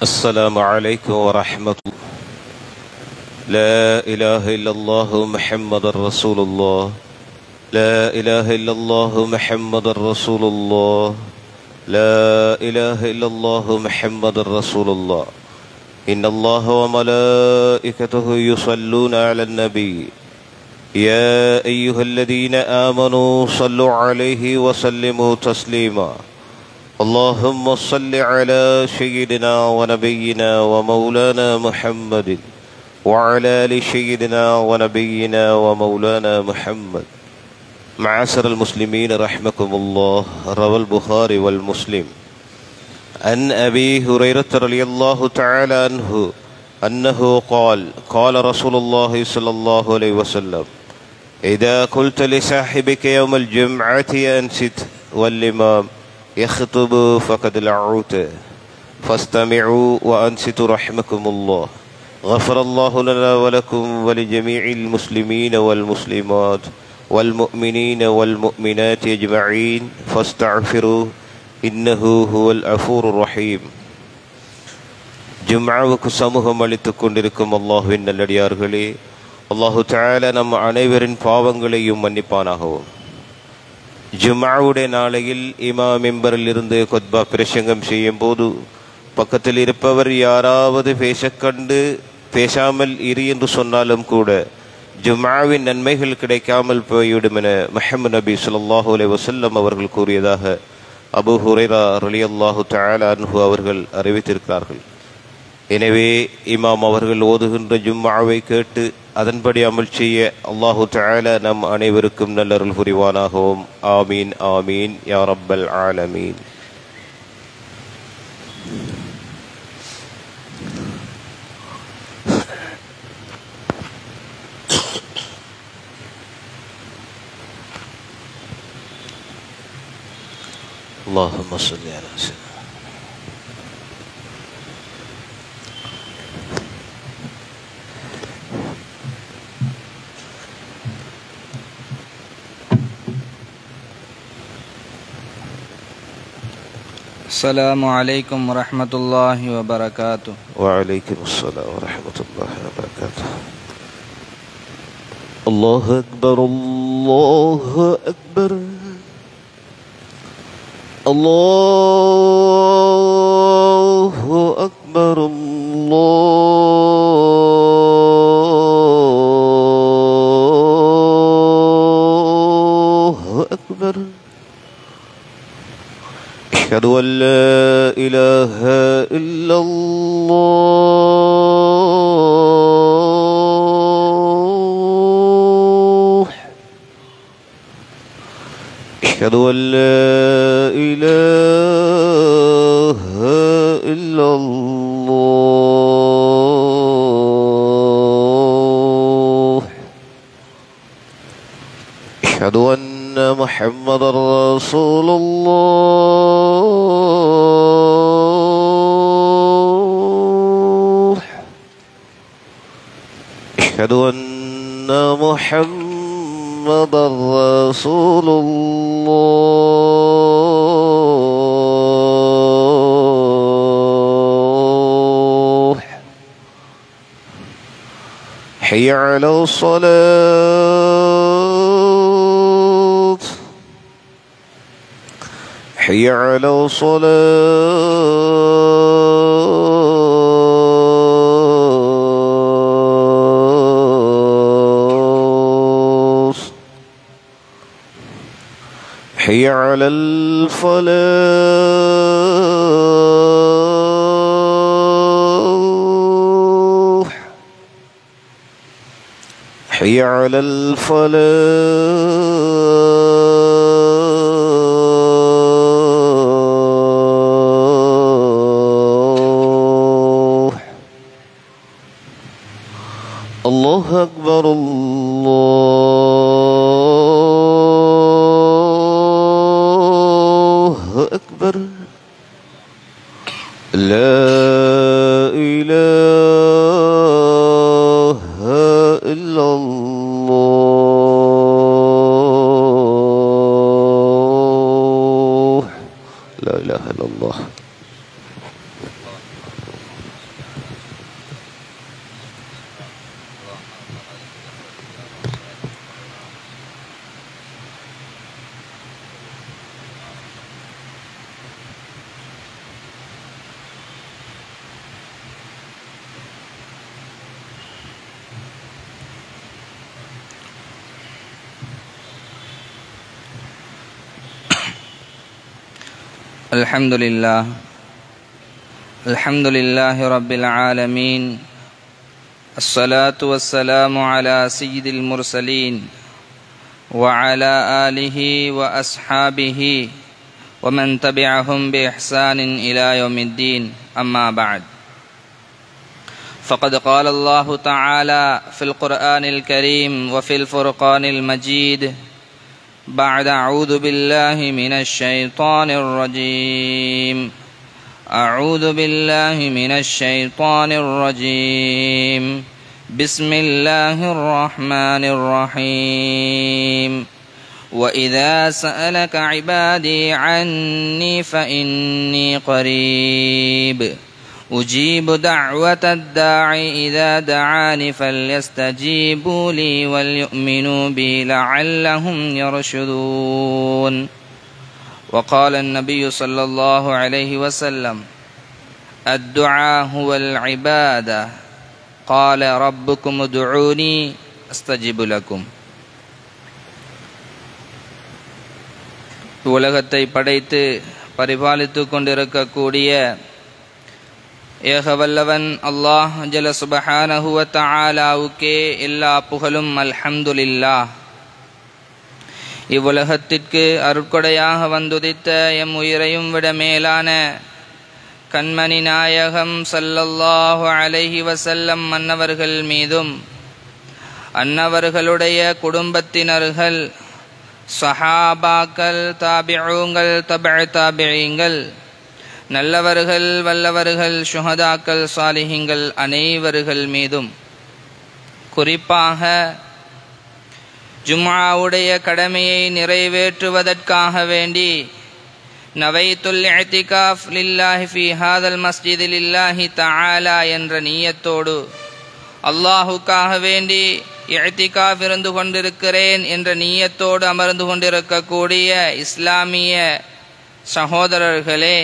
السلام عليكم ورحمة الله لا إله إلا الله محمد رسول الله لا إله إلا الله محمد رسول الله لا إله إلا الله محمد رسول الله إن الله وملائكته يصلون على النبي يا أيها الذين آمنوا صلوا عليه وسلموا تسليما اللهم صل على سيدنا ونبينا ومولانا محمد وعلى آل سيدنا ونبينا ومولانا محمد معاشر المسلمين رحمكم الله روى البخاري والمسلم عن أبي هريرة رضي الله تعالى عنه أنه قال قال رسول الله صلى الله عليه وسلم إذا قلت لصاحبك يوم الجمعة أنست والإمام يخطب فقد لعوت فاستمعوا وأنصتوا رحمكم الله غفر الله لنا ولكم ولجميع المسلمين والمسلمات والمؤمنين والمؤمنات أجمعين فاستغفروا إنه هو الغفور الرحيم ஜும்மாவுக்கு சமூகம் அளித்துக் கொண்டிருக்கும் அல்லாஹுவின் நல்லடியார்களே அல்லாஹு தால நம் அனைவரின் பாவங்களையும் மன்னிப்பானாகவும் ஜும்மாவுடைய நாளையில் இமா மெம்பரில் இருந்து கொத்பா பிரசங்கம் செய்யும் போது பக்கத்தில் இருப்பவர் யாராவது பேசக்கண்டு பேசாமல் இரு என்று சொன்னாலும் கூட ஜும்மாவின் நன்மைகள் கிடைக்காமல் போய்விடும் என மஹமது நபி சொல்லாஹு அலை வசல்லம் அவர்கள் கூறியதாக அபு ஹுரைரா ரலி அல்லாஹு அன்ஹு அவர்கள் அறிவித்திருக்கிறார்கள் எனவே இமாம் அவர்கள் ஓதுகின்ற ஜும்மாவை கேட்டு அதன்படி அமல் செய்ய அல்லாஹு தஆலா நம் அனைவருக்கும் நல்லருள் புரிவானாகவும் ஆமீன் ஆமீன் யா ரப்பல் ஆலமீன் اللهم صل على سيدنا السلام عليكم ورحمة الله وبركاته وعليكم السلام ورحمة الله وبركاته الله أكبر الله أكبر الله أكبر الله أكبر أشهد أن لا إله إلا الله أشهد أن لا إله إلا الله أشهد أن محمد رسول الله أشهد أن محمد رسول الله حي على الصلاة حي على الصلاة حي على الفلاح حي على الفلاح الله أكبر الله أكبر لا إله إلا الله لا إله إلا الله الحمد لله الحمد لله رب العالمين الصلاة والسلام على سيد المرسلين وعلى آله وأصحابه ومن تبعهم بإحسان إلى يوم الدين أما بعد فقد قال الله تعالى في القرآن الكريم وفي الفرقان المجيد بعد أعوذ بالله من الشيطان الرجيم أعوذ بالله من الشيطان الرجيم بسم الله الرحمن الرحيم وإذا سألك عبادي عني فإني قريب أجيب دعوة الداع إذا دعان فليستجيبوا لي وليؤمنوا بي لعلهم يرشدون وقال النبي صلى الله عليه وسلم الدعاء هو العبادة قال ربكم ادعوني استجب لكم உலகத்தை படைத்து பரிபாலித்து கொண்டிருக்கக்கூடிய ஏகவல்லவன் அல்லாஹ் ஜல சுபஹானஹுவ தஆலாவுக்கே எல்லா புகழும் அல்ஹம்துலில்லா இவ்வுலகத்திற்கு அருட்கொடையாக வந்துதித்த எம் உயிரையும் விட மேலான கண்மணி நாயகம் சல்லல்லாஹு அலைஹி வசல்லம் மன்னவர்கள் மீதும் அன்னவர்களுடைய குடும்பத்தினர்கள் சஹாபாக்கள் தாபிஊங்கள் தப தாபியங்கள் நல்லவர்கள் வல்லவர்கள் சுஹதாக்கள் சாலிஹிங்கள் அனைவர்கள் மீதும் குறிப்பாக ஜும்ஆவுடைய கடமையை நிறைவேற்றுவதற்காக வேண்டி நவைத்துல் இஅ்திகாஃப் லில்லாஹி ஃபி ஹாதல் மஸ்ஜித் லில்லாஹி தஆலா என்ற நியத்தோடு அல்லாஹுக்காக வேண்டி இஅ்திகாஃப் இருந்து கொண்டிருக்கிறேன் என்ற நியத்தோடு அமர்ந்து கொண்டிருக்கக்கூடிய இஸ்லாமிய சகோதரர்களே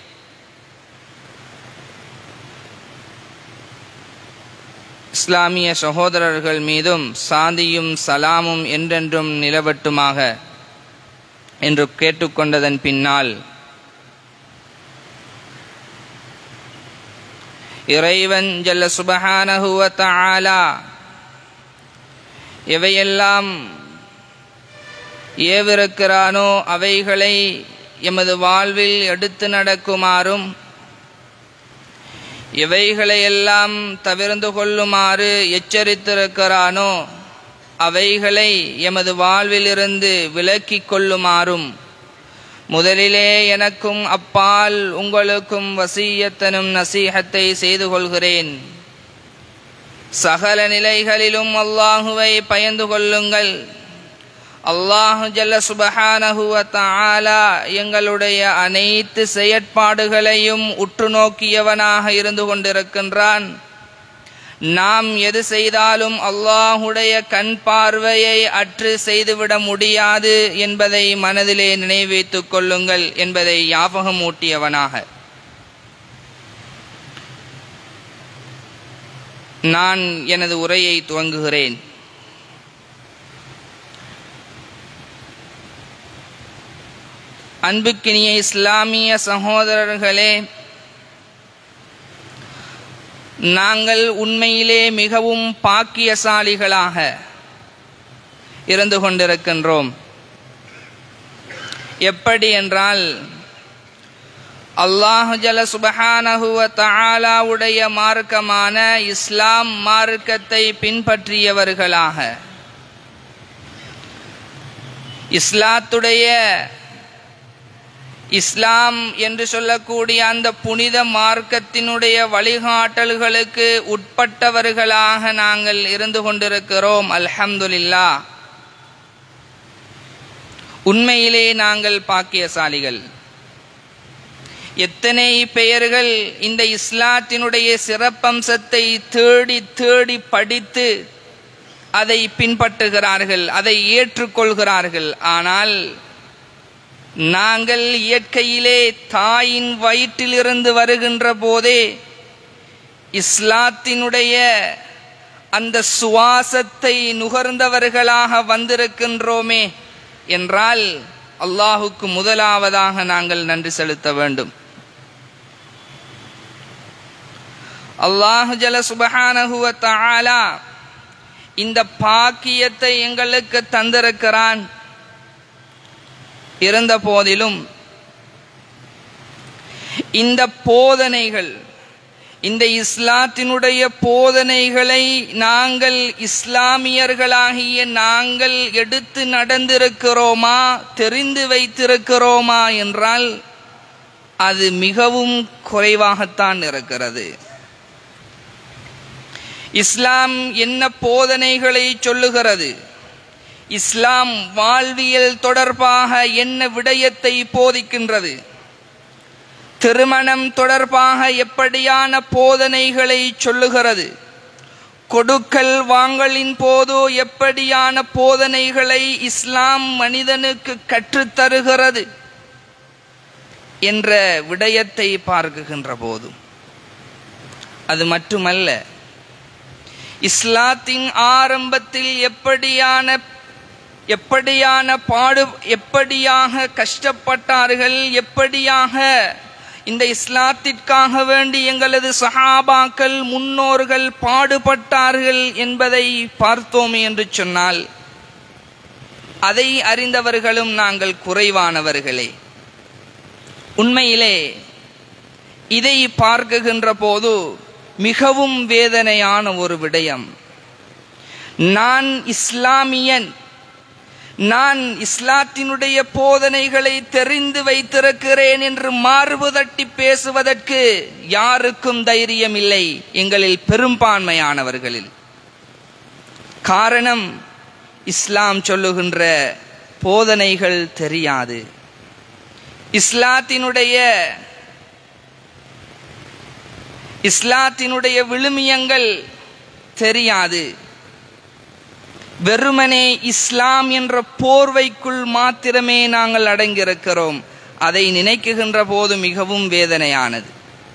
இஸ்லாமிய சகோதரர்கள் மீதும் சாந்தியும் சலாமும் என்றென்றும் நிலவட்டுமாக என்று கேட்டுக்கொண்டதன் பின்னால் இறைவன் ஜல்ல சுபஹானஹுவ தஆலா எவையெல்லாம் ஏவிருக்கிறானோ அவைகளை எமது வாழ்வில் எடுத்து நடக்குமாறும் எவைகளையெல்லாம் தவிர்ந்து கொள்ளுமாறு எச்சரித்திருக்கிறானோ அவைகளை எமது வாழ்விலிருந்து விலக்கிக் கொள்ளுமாறும் முதலிலே எனக்கும் அப்பால் உங்களுக்கும் வசீயத்தனும் நசீகத்தை செய்து கொள்கிறேன் சகல நிலைகளிலும் அல்லாஹுவை பயந்து கொள்ளுங்கள் அல்லாஹு ஜல்ல சுபஹானஹுவ தஆலா எங்களுடைய அனைத்து செயற்பாடுகளையும் உற்று நோக்கியவனாக இருந்து கொண்டிருக்கின்றான் நாம் எது செய்தாலும் அல்லாஹுடைய கண் பார்வையை அற்று செய்துவிட முடியாது என்பதை மனதிலே நினைவைத்துக் கொள்ளுங்கள் என்பதை ஞாபகமூட்டியவனாக நான் எனது உரையை துவங்குகிறேன் அன்புக்கினிய இஸ்லாமிய சகோதரர்களே நாங்கள் உண்மையிலே மிகவும் பாக்கியசாலிகளாக இருந்து கொண்டிருக்கின்றோம் எப்படி என்றால் அல்லாஹு ஜல சுபஹானஹுவ தஆலாவுடைய மார்க்கமான இஸ்லாம் மார்க்கத்தை பின்பற்றியவர்களாக இஸ்லாத்துடைய இஸ்லாம் என்று சொல்லக்கூடிய அந்த புனித மார்க்கத்தினுடைய வழிகாட்டல்களுக்கு உட்பட்டவர்களாக நாங்கள் இருந்து கொண்டிருக்கிறோம் அல்ஹம்துலில்லா உண்மையிலே நாங்கள் பாக்கியசாலிகள் எத்தனை பெயர்கள் இந்த இஸ்லாத்தினுடைய சிறப்பம்சத்தை தேடி தேடி படித்து அதை பின்பற்றுகிறார்கள் அதை ஏற்றுக்கொள்கிறார்கள் ஆனால் நாங்கள் இயற்கையிலே தாயின் வயிற்றிலிருந்து வருகின்ற போதே இஸ்லாத்தினுடைய அந்த சுவாசத்தை நுகர்ந்தவர்களாக வந்திருக்கின்றோமே என்றால் அல்லாஹுக்கு முதலாவதாக நாங்கள் நன்றி செலுத்த வேண்டும் அல்லாஹு ஜல சுபஹானஹுவ தஆலா இந்த பாக்கியத்தை எங்களுக்கு தந்திருக்கிறான் இருந்த போதிலும் இந்த போதனைகள் இந்த இஸ்லாத்தினுடைய போதனைகளை நாங்கள் இஸ்லாமியர்களாகிய நாங்கள் எடுத்து நடந்திருக்கிறோமா தெரிந்து வைத்திருக்கிறோமா என்றால் அது மிகவும் குறைவாகத்தான் இருக்கிறது இஸ்லாம் என்ன போதனைகளை சொல்லுகிறது இஸ்லாம் வாழ்வியல் தொடர்பாக என்ன விடயத்தை போதிக்கின்றது திருமணம் தொடர்பாக எப்படியான போதனைகளை சொல்லுகிறது கொடுக்கல் வாங்கலின் போது எப்படியான போதனைகளை இஸ்லாம் மனிதனுக்கு கற்றுத்தருகிறது என்ற விடயத்தை பார்க்குகின்ற போதும் அது மட்டுமல்ல இஸ்லாத்தின் ஆரம்பத்தில் எப்படியான எப்படியான பாடு எப்படியாக கஷ்டப்பட்டார்கள் எப்படியாக இந்த இஸ்லாத்திற்காக வேண்டி எங்களது சஹாபாக்கள் முன்னோர்கள் பாடுபட்டார்கள் என்பதை பார்த்தோம் என்று சொன்னால் அதை அறிந்தவர்களும் நாங்கள் குறைவானவர்களே உண்மையிலே இதை பார்க்குகின்ற போது மிகவும் வேதனையான ஒரு விடயம் நான் இஸ்லாமியன் நான் இஸ்லாத்தினுடைய போதனைகளை தெரிந்து வைத்திருக்கிறேன் என்று மார்பு தட்டி பேசுவதற்கு யாருக்கும் தைரியம் இல்லை எங்களில் பெரும்பான்மையானவர்களில் காரணம் இஸ்லாம் சொல்லுகின்ற போதனைகள் தெரியாது இஸ்லாத்தினுடைய இஸ்லாத்தினுடைய விழுமியங்கள் தெரியாது வெறுமனே இஸ்லாம் என்ற போர்வைக்குள் மாத்திரமே நாங்கள் அடங்கியிருக்கிறோம் அதை நினைக்குகின்ற போது மிகவும் வேதனையானது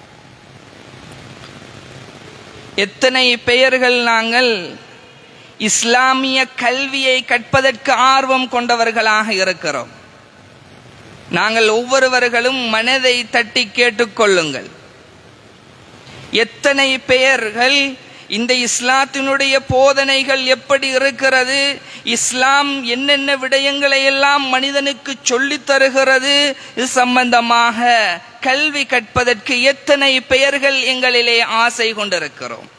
எத்தனை பெயர்கள் நாங்கள் இஸ்லாமிய கல்வியை கற்பதற்கு ஆர்வம் கொண்டவர்களாக இருக்கிறோம் நாங்கள் ஒவ்வொருவர்களும் மனதை தட்டி கேட்டுக்கொள்ளுங்கள் எத்தனை பெயர்கள் இந்த இஸ்லாத்தினுடைய போதனைகள் எப்படி இருக்கிறது இஸ்லாம் என்னென்ன விடயங்களை எல்லாம் மனிதனுக்கு சொல்லித் தருகிறது இது சம்பந்தமாக கல்வி கற்பதற்கு எத்தனை பெயர்கள் எங்களிலே ஆசை கொண்டிருக்கிறோம்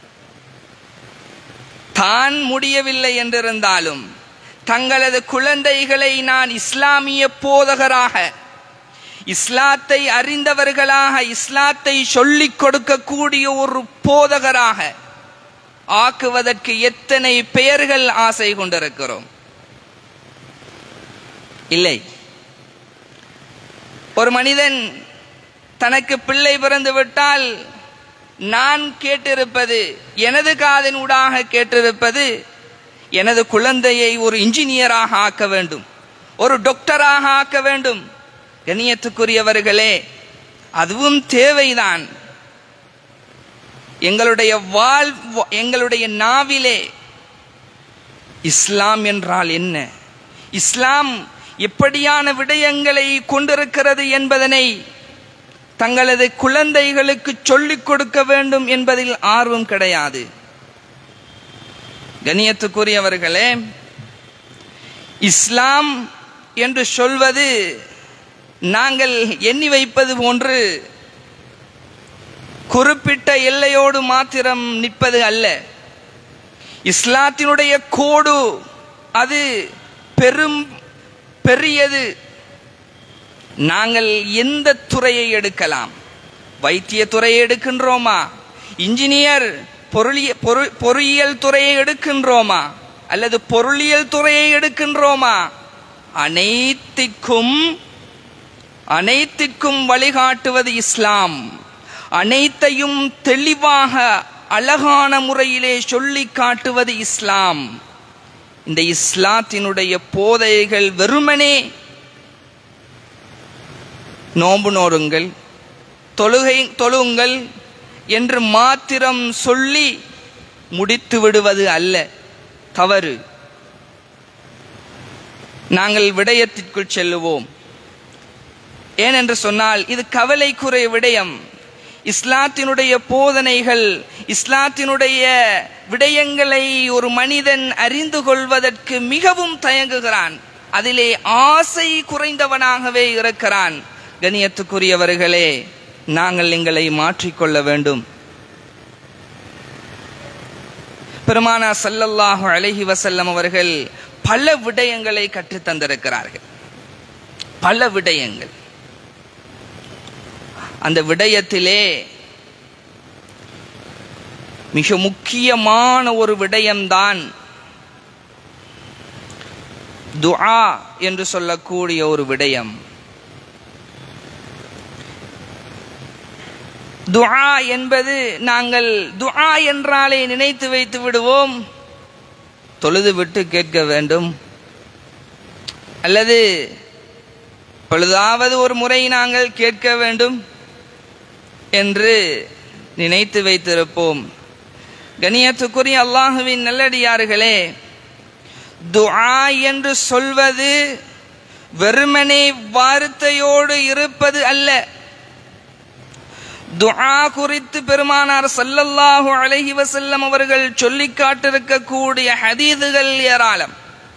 தான் முடியவில்லை என்றிருந்தாலும் தங்களது குழந்தைகளை நான் இஸ்லாமிய போதகராக இஸ்லாத்தை அறிந்தவர்களாக இஸ்லாத்தை சொல்லிக் கொடுக்கக்கூடிய ஒரு போதகராக ஆக்குவதற்கு எத்தனை பெயர்கள் ஆசை கொண்டிருக்கிறோம் இல்லை ஒரு மனிதன் தனக்கு பிள்ளை பிறந்து விட்டால் நான் கேட்டிருப்பது எனது காதின் ஊடாக கேட்டிருப்பது எனது குழந்தையை ஒரு இன்ஜினியராக ஆக்க வேண்டும் ஒரு டாக்டராக ஆக்க வேண்டும் கண்ணியத்துக்குரியவர்களே அதுவும் தேவைதான் எங்களுடைய வாழ் எங்களுடைய நாவிலே இஸ்லாம் என்றால் என்ன இஸ்லாம் எப்படியான விடயங்களை கொண்டிருக்கிறது என்பதனை தங்களது குழந்தைகளுக்கு சொல்லிக் கொடுக்க வேண்டும் என்பதில் ஆர்வம் கிடையாது கண்ணியத்துக்குரியவர்களே இஸ்லாம் என்று சொல்வது நாங்கள் எண்ணி வைப்பது போன்று குறிப்பிட்ட எல்லையோடு மாத்திரம் நிற்பது அல்ல இஸ்லாத்தினுடைய கோடு அது பெரும் பெரியது நாங்கள் எந்த துறையை எடுக்கலாம் வைத்திய துறையை எடுக்கின்றோமா இன்ஜினியர் பொருளிய பொரு- பொறியியல் துறையை எடுக்கின்றோமா அல்லது பொருளியல் துறையை எடுக்கின்றோமா அனைத்திற்கும் அனைத்திற்கும் வழிகாட்டுவது இஸ்லாம் அனைத்தையும் தெளிவாக அழகான முறையிலே சொல்லி காட்டுவது இஸ்லாம் இந்த இஸ்லாத்தினுடைய போதைகள் வெறுமனே நோன்பு நோருங்கள் தொழுகை தொழுங்கள் என்று மாத்திரம் சொல்லி முடித்து விடுவது அல்ல தவறு நாங்கள் விடயத்திற்குள் செல்லுவோம் ஏனென்று சொன்னால் இது கவலைக்குரிய விடயம் இஸ்லாத்தினுடைய போதனைகள் இஸ்லாத்தினுடைய விடயங்களை ஒரு மனிதன் அறிந்து கொள்வதற்கு மிகவும் தயங்குகிறான் அதிலே ஆசை குறைந்தவனாகவே இருக்கிறான் கணியத்துக்குரியவர்களே நாங்கள் எங்களை மாற்றிக்கொள்ள வேண்டும் பெருமானா சல்லல்லாஹு அலைஹி வசல்லம் அவர்கள் பல விடயங்களை கற்றுத் தந்திருக்கிறார்கள் பல விடயங்கள் அந்த விடயத்திலே மிக முக்கியமான ஒரு விடயம்தான் துஆ என்று சொல்லக்கூடிய ஒரு விடயம் துஆ என்பது நாங்கள் துஆ என்றாலே நினைத்து வைத்து விடுவோம் தொழுது விட்டு கேட்க வேண்டும் அல்லது பொழுதாவது ஒரு முறை நாங்கள் கேட்க வேண்டும் என்று நினைத்து வைத்திருப்போம் கணியத்துக்குரிய அல்லாஹுவின் நல்லடியார்களே துஆ என்று சொல்வது வெறுமனே வார்த்தையோடு இருப்பது அல்ல துஆ குறித்து பெருமானார் சல்லல்லாஹு அலைஹி வஸல்லம் அவர்கள் சொல்லி காட்டிருக்கக்கூடிய ஹதீதுகள் ஏராளம்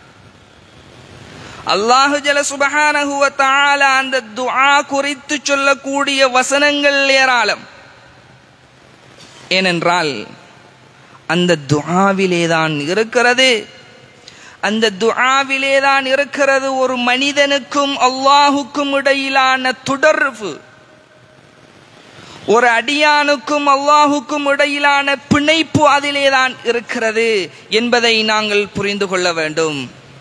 அல்லாஹு ஜல சுபஹானஹு வ தஆலா அந்த துஆ குறித்து சொல்லக்கூடிய வசனங்கள் ஏராளம் ஏனென்றால் அந்த துஆவிலே தான் இருக்கிறது அந்த துஆவிலே தான் இருக்கிறது ஒரு மனிதனுக்கும் அல்லாஹுக்கும் இடையிலான தொடர்பு ஒரு அடியானுக்கும் அல்லாஹுக்கும் இடையிலான பிணைப்பு அதிலே தான் இருக்கிறது என்பதை நாங்கள் புரிந்து கொள்ள வேண்டும்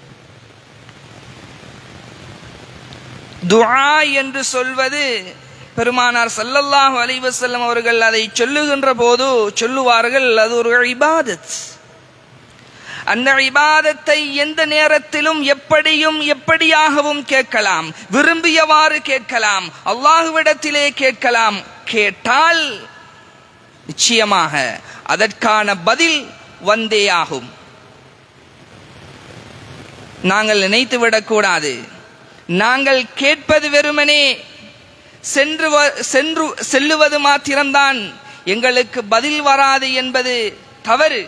துஆ என்று சொல்வது பெருமானார் சல்லல்லாஹு அலைஹி வஸல்லம் அவர்கள் அதை சொல்லுகின்ற போது சொல்லுவார்கள் அது ஒரு இபாதத் அந்த இபாதத்தை எந்த நேரத்திலும் எப்படியும் எப்படியாகவும் கேட்கலாம் விரும்பியவாறு கேட்கலாம் அல்லாஹுவிடத்திலே கேட்கலாம் கேட்டால் நிச்சயமாக அதற்கான பதில் வந்தே ஆகும் நாங்கள் நினைத்து விடக்கூடாது நாங்கள் கேட்பது வெறுமனே சென்று வ- சென்று செல்லுவது மாத்திரம்தான் எங்களுக்கு பதில் வராது என்பது தவறு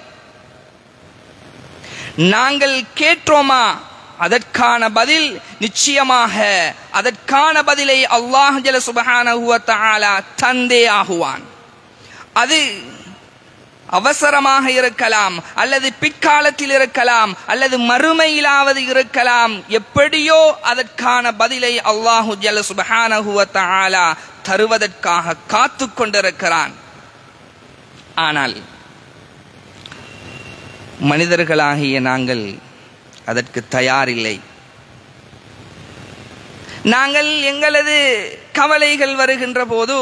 நாங்கள் கேட்டோமா அதற்கான பதில் நிச்சயமாக அதற்கான பதிலை அல்லாஹ் ஜல சுபஹானஹு வ தஆலா தந்தே ஆகுவான் அது அவசரமாக இருக்கலாம் அல்லது பிற்காலத்தில் இருக்கலாம் அல்லது மறுமையிலாவது இருக்கலாம் எப்படியோ அதற்கான பதிலை அல்லாஹு ஜல சுபஹானஹு வ தஆலா தருவதற்காக காத்து கொண்டிருக்கிறான் ஆனால் மனிதர்களாகிய நாங்கள் அதற்கு தயாரில்லை நாங்கள் எங்களது கவலைகள் வருகின்ற போது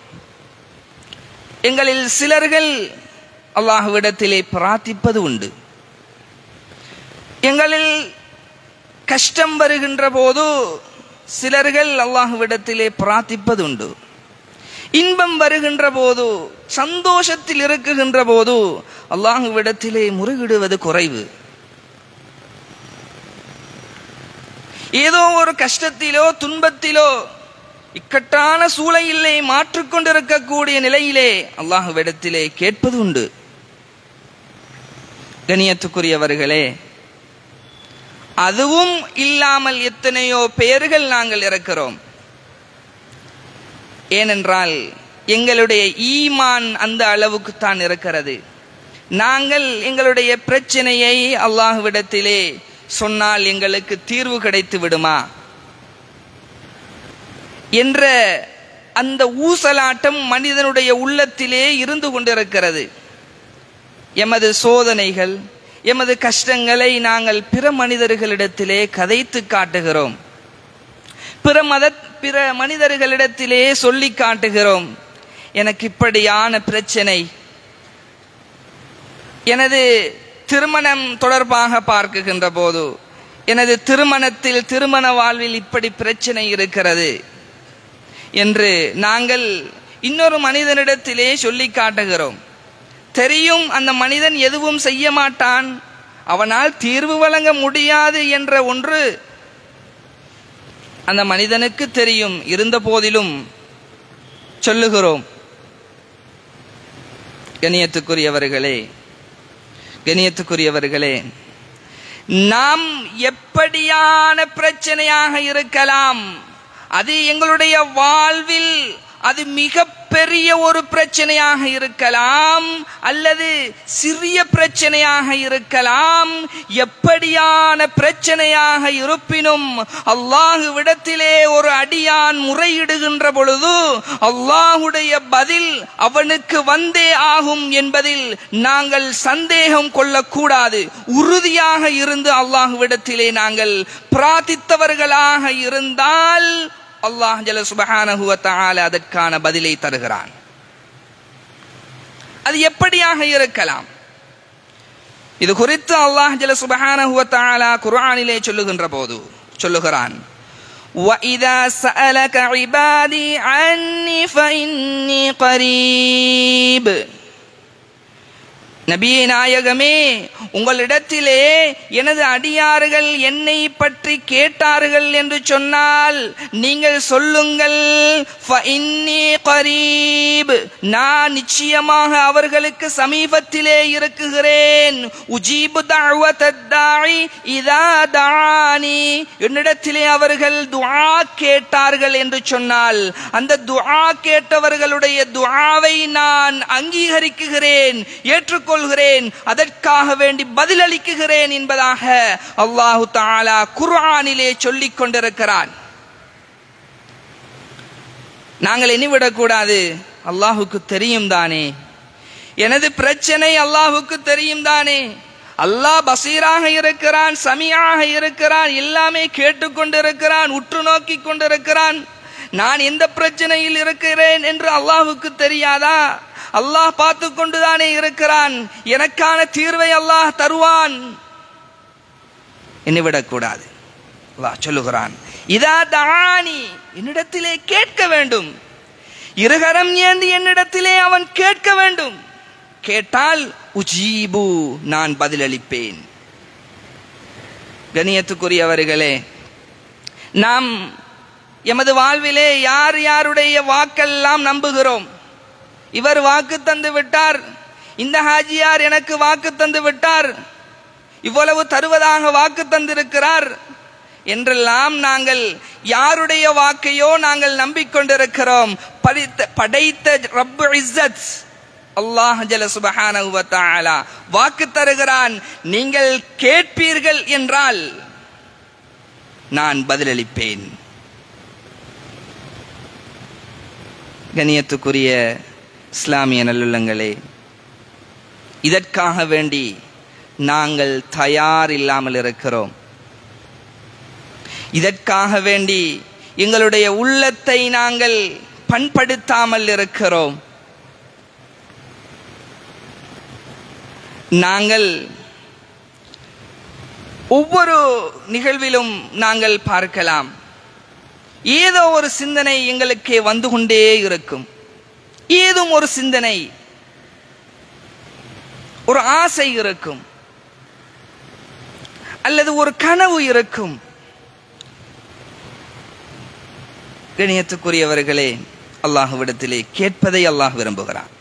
எங்களில் சிலர்கள் அல்லாஹுவிடத்திலே பிரார்த்திப்பது உண்டு எங்களில் கஷ்டம் வருகின்ற போது சிலர்கள் அல்லாஹுவிடத்திலே பிரார்த்திப்பது உண்டு இன்பம் வருகின்ற போது சந்தோஷத்தில் இருக்குகின்ற போது அல்லாஹுவிடத்திலே முறையிடுவது குறைவு ஏதோ ஒரு கஷ்டத்திலோ துன்பத்திலோ இக்கட்டான சூழலிலே மாற்றிக்கொண்டிருக்கக்கூடிய நிலையிலே அல்லாஹுவிடத்திலே கேட்பது உண்டு கணியத்துக்குரியவர்களே அதுவும் இல்லாமல் எத்தனையோ பெயர்கள் நாங்கள் இருக்கிறோம் ஏனென்றால் எங்களுடைய ஈமான் அந்த அளவுக்கு தான் இருக்கிறது நாங்கள் எங்களுடைய பிரச்சனையை அல்லாஹ்விடத்திலே சொன்னால் எங்களுக்கு தீர்வு கிடைத்து விடுமா என்ற அந்த ஊசலாட்டம் மனிதனுடைய உள்ளத்திலே இருந்து கொண்டிருக்கிறது எமது சோதனைகள் எமது கஷ்டங்களை நாங்கள் பிற மனிதர்களிடத்திலே கதைத்து காட்டுகிறோம் பிற மத பிற மனிதர்களிடத்திலே சொல்லி காட்டுகிறோம் எனக்கு இப்படியான பிரச்சனை எனது திருமணம் தொடர்பாக பார்க்குகின்ற போது எனது திருமணத்தில் திருமண வாழ்வில் இப்படி பிரச்சனை இருக்கிறது என்று நாங்கள் இன்னொரு மனிதனிடத்திலே சொல்லி காட்டுகிறோம் தெரியும் அந்த மனிதன் எதுவும் செய்ய மாட்டான் அவனால் தீர்வு வழங்க முடியாது என்ற ஒன்று அந்த மனிதனுக்கு தெரியும் இருந்த போதிலும் சொல்லுகிறோம் கணியத்துக்குரியவர்களே கணியத்துக்குரியவர்களே நாம் எப்படியான பிரச்சனையாக இருக்கலாம் அது எங்களுடைய வாழ்வில் அது மிக பெரிய ஒரு பிரச்சனையாக இருக்கலாம் அல்லது சிறிய பிரச்சனையாக இருக்கலாம் எப்படியான பிரச்சனையாக இருப்பினும் அல்லாஹுவிடத்திலே ஒரு அடியான் முறையிடுகின்ற பொழுது அல்லாஹுடைய பதில் அவனுக்கு வந்தே ஆகும் என்பதில் நாங்கள் சந்தேகம் கொள்ளக்கூடாது உறுதியாக இருந்து அல்லாஹுவிடத்திலே நாங்கள் பிரார்த்தித்தவர்களாக இருந்தால் அல்லாஹ் ஜல சுபஹானஹு வ தஆலா அதற்கான பதிலை தருகிறான் அது எப்படியாக இருக்கலாம் இது குறித்து அல்லாஹ் ஜல சுபஹானஹு வ தஆலா குர்ஆனிலே சொல்லுகின்ற போது சொல்லுகிறான் وَإِذَا سَأَلَكَ عِبَادِي عَنِّي فَإِنِّي قَرِيبٌ நபியே நாயகமே உங்களிடத்திலே எனது அடியார்கள் என்னை பற்றி கேட்டார்கள் என்று சொன்னால் நீங்கள் சொல்லுங்கள் "ஃபஇன்னி கரீப்." நான் நிச்சயமாக அவர்களுக்கு சமீபத்திலே இருக்குகிறேன் உஜீபு தஅவத்தத்தாஇ இதா தஆனி என்னிடத்திலே அவர்கள் துஆ கேட்டார்கள் என்று சொன்னால் அந்த துஆ கேட்டவர்களுடைய துஆவை நான் அங்கீகரிக்குகிறேன் ஏற்றுக்கொள்கிறேன் அதற்காக வேண்டி பதிலளிக்குகிறேன் என்பதாக அல்லாஹு தாலா குர்ஆனிலே சொல்லிக் கொண்டிருக்கிறான் நாங்கள் எண்ணிவிடக்கூடாது அல்லாஹுக்கு தெரியும் தானே எனது பிரச்சனை அல்லாஹுக்கு தெரியும் தானே அல்லாஹ் பசீராக இருக்கிறான் சமியாக இருக்கிறான் எல்லாமே கேட்டுக்கொண்டிருக்கிறான் உற்று நோக்கி கொண்டிருக்கிறான் நான் எந்த பிரச்சனையில் இருக்கிறேன் என்று அல்லாஹுக்கு தெரியாதா அல்லாஹ் பார்த்து கொண்டுதானே இருக்கிறான் எனக்கான தீர்வை அல்லாஹ் தருவான் என்னிவிடக்கூடாது அல்லாஹ் சொல்லுகிறான் இதா தானி என்னிடத்திலே கேட்க வேண்டும் இருகரம் ஏந்தி என்னிடத்திலே அவன் கேட்க வேண்டும் கேட்டால் உஜீபு நான் பதிலளிப்பேன் கணியத்துக்குரியவர்களே நாம் எமது வாழ்விலே யார் யாருடைய வாக்கெல்லாம் நம்புகிறோம் இவர் வாக்கு தந்து விட்டார் இந்த ஹாஜியார் எனக்கு வாக்கு தந்து விட்டார் இவ்வளவு தருவதாக வாக்கு தந்திருக்கிறார் என்றெல்லாம் நாங்கள் யாருடைய வாக்கையோ நாங்கள் நம்பிக்கொண்டிருக்கிறோம் படைத்த படைத்த ரப்பு இஸ்ஸத் அல்லாஹ் ஜல சுபஹானஹு வ தஆலா வாக்கு தருகிறான் நீங்கள் கேட்பீர்கள் என்றால் நான் பதிலளிப்பேன் கணியத்துக்குரிய இஸ்லாமிய நல்லுள்ளங்களே இதற்காக வேண்டி நாங்கள் தயார் இல்லாமல் இருக்கிறோம் இதற்காக வேண்டி எங்களுடைய உள்ளத்தை நாங்கள் பண்படுத்தாமல் இருக்கிறோம் நாங்கள் ஒவ்வொரு நிகழ்விலும் நாங்கள் பார்க்கலாம் ஏதோ ஒரு சிந்தனை எங்களுக்கு வந்து கொண்டே இருக்கும் ஏதும் ஒரு சிந்தனை ஒரு ஆசை இருக்கும் அல்லது ஒரு கனவு இருக்கும் கணியத்துக்குரியவர்களே அல்லாஹுவிடத்திலே கேட்பதை அல்லாஹ் விரும்புகிறான்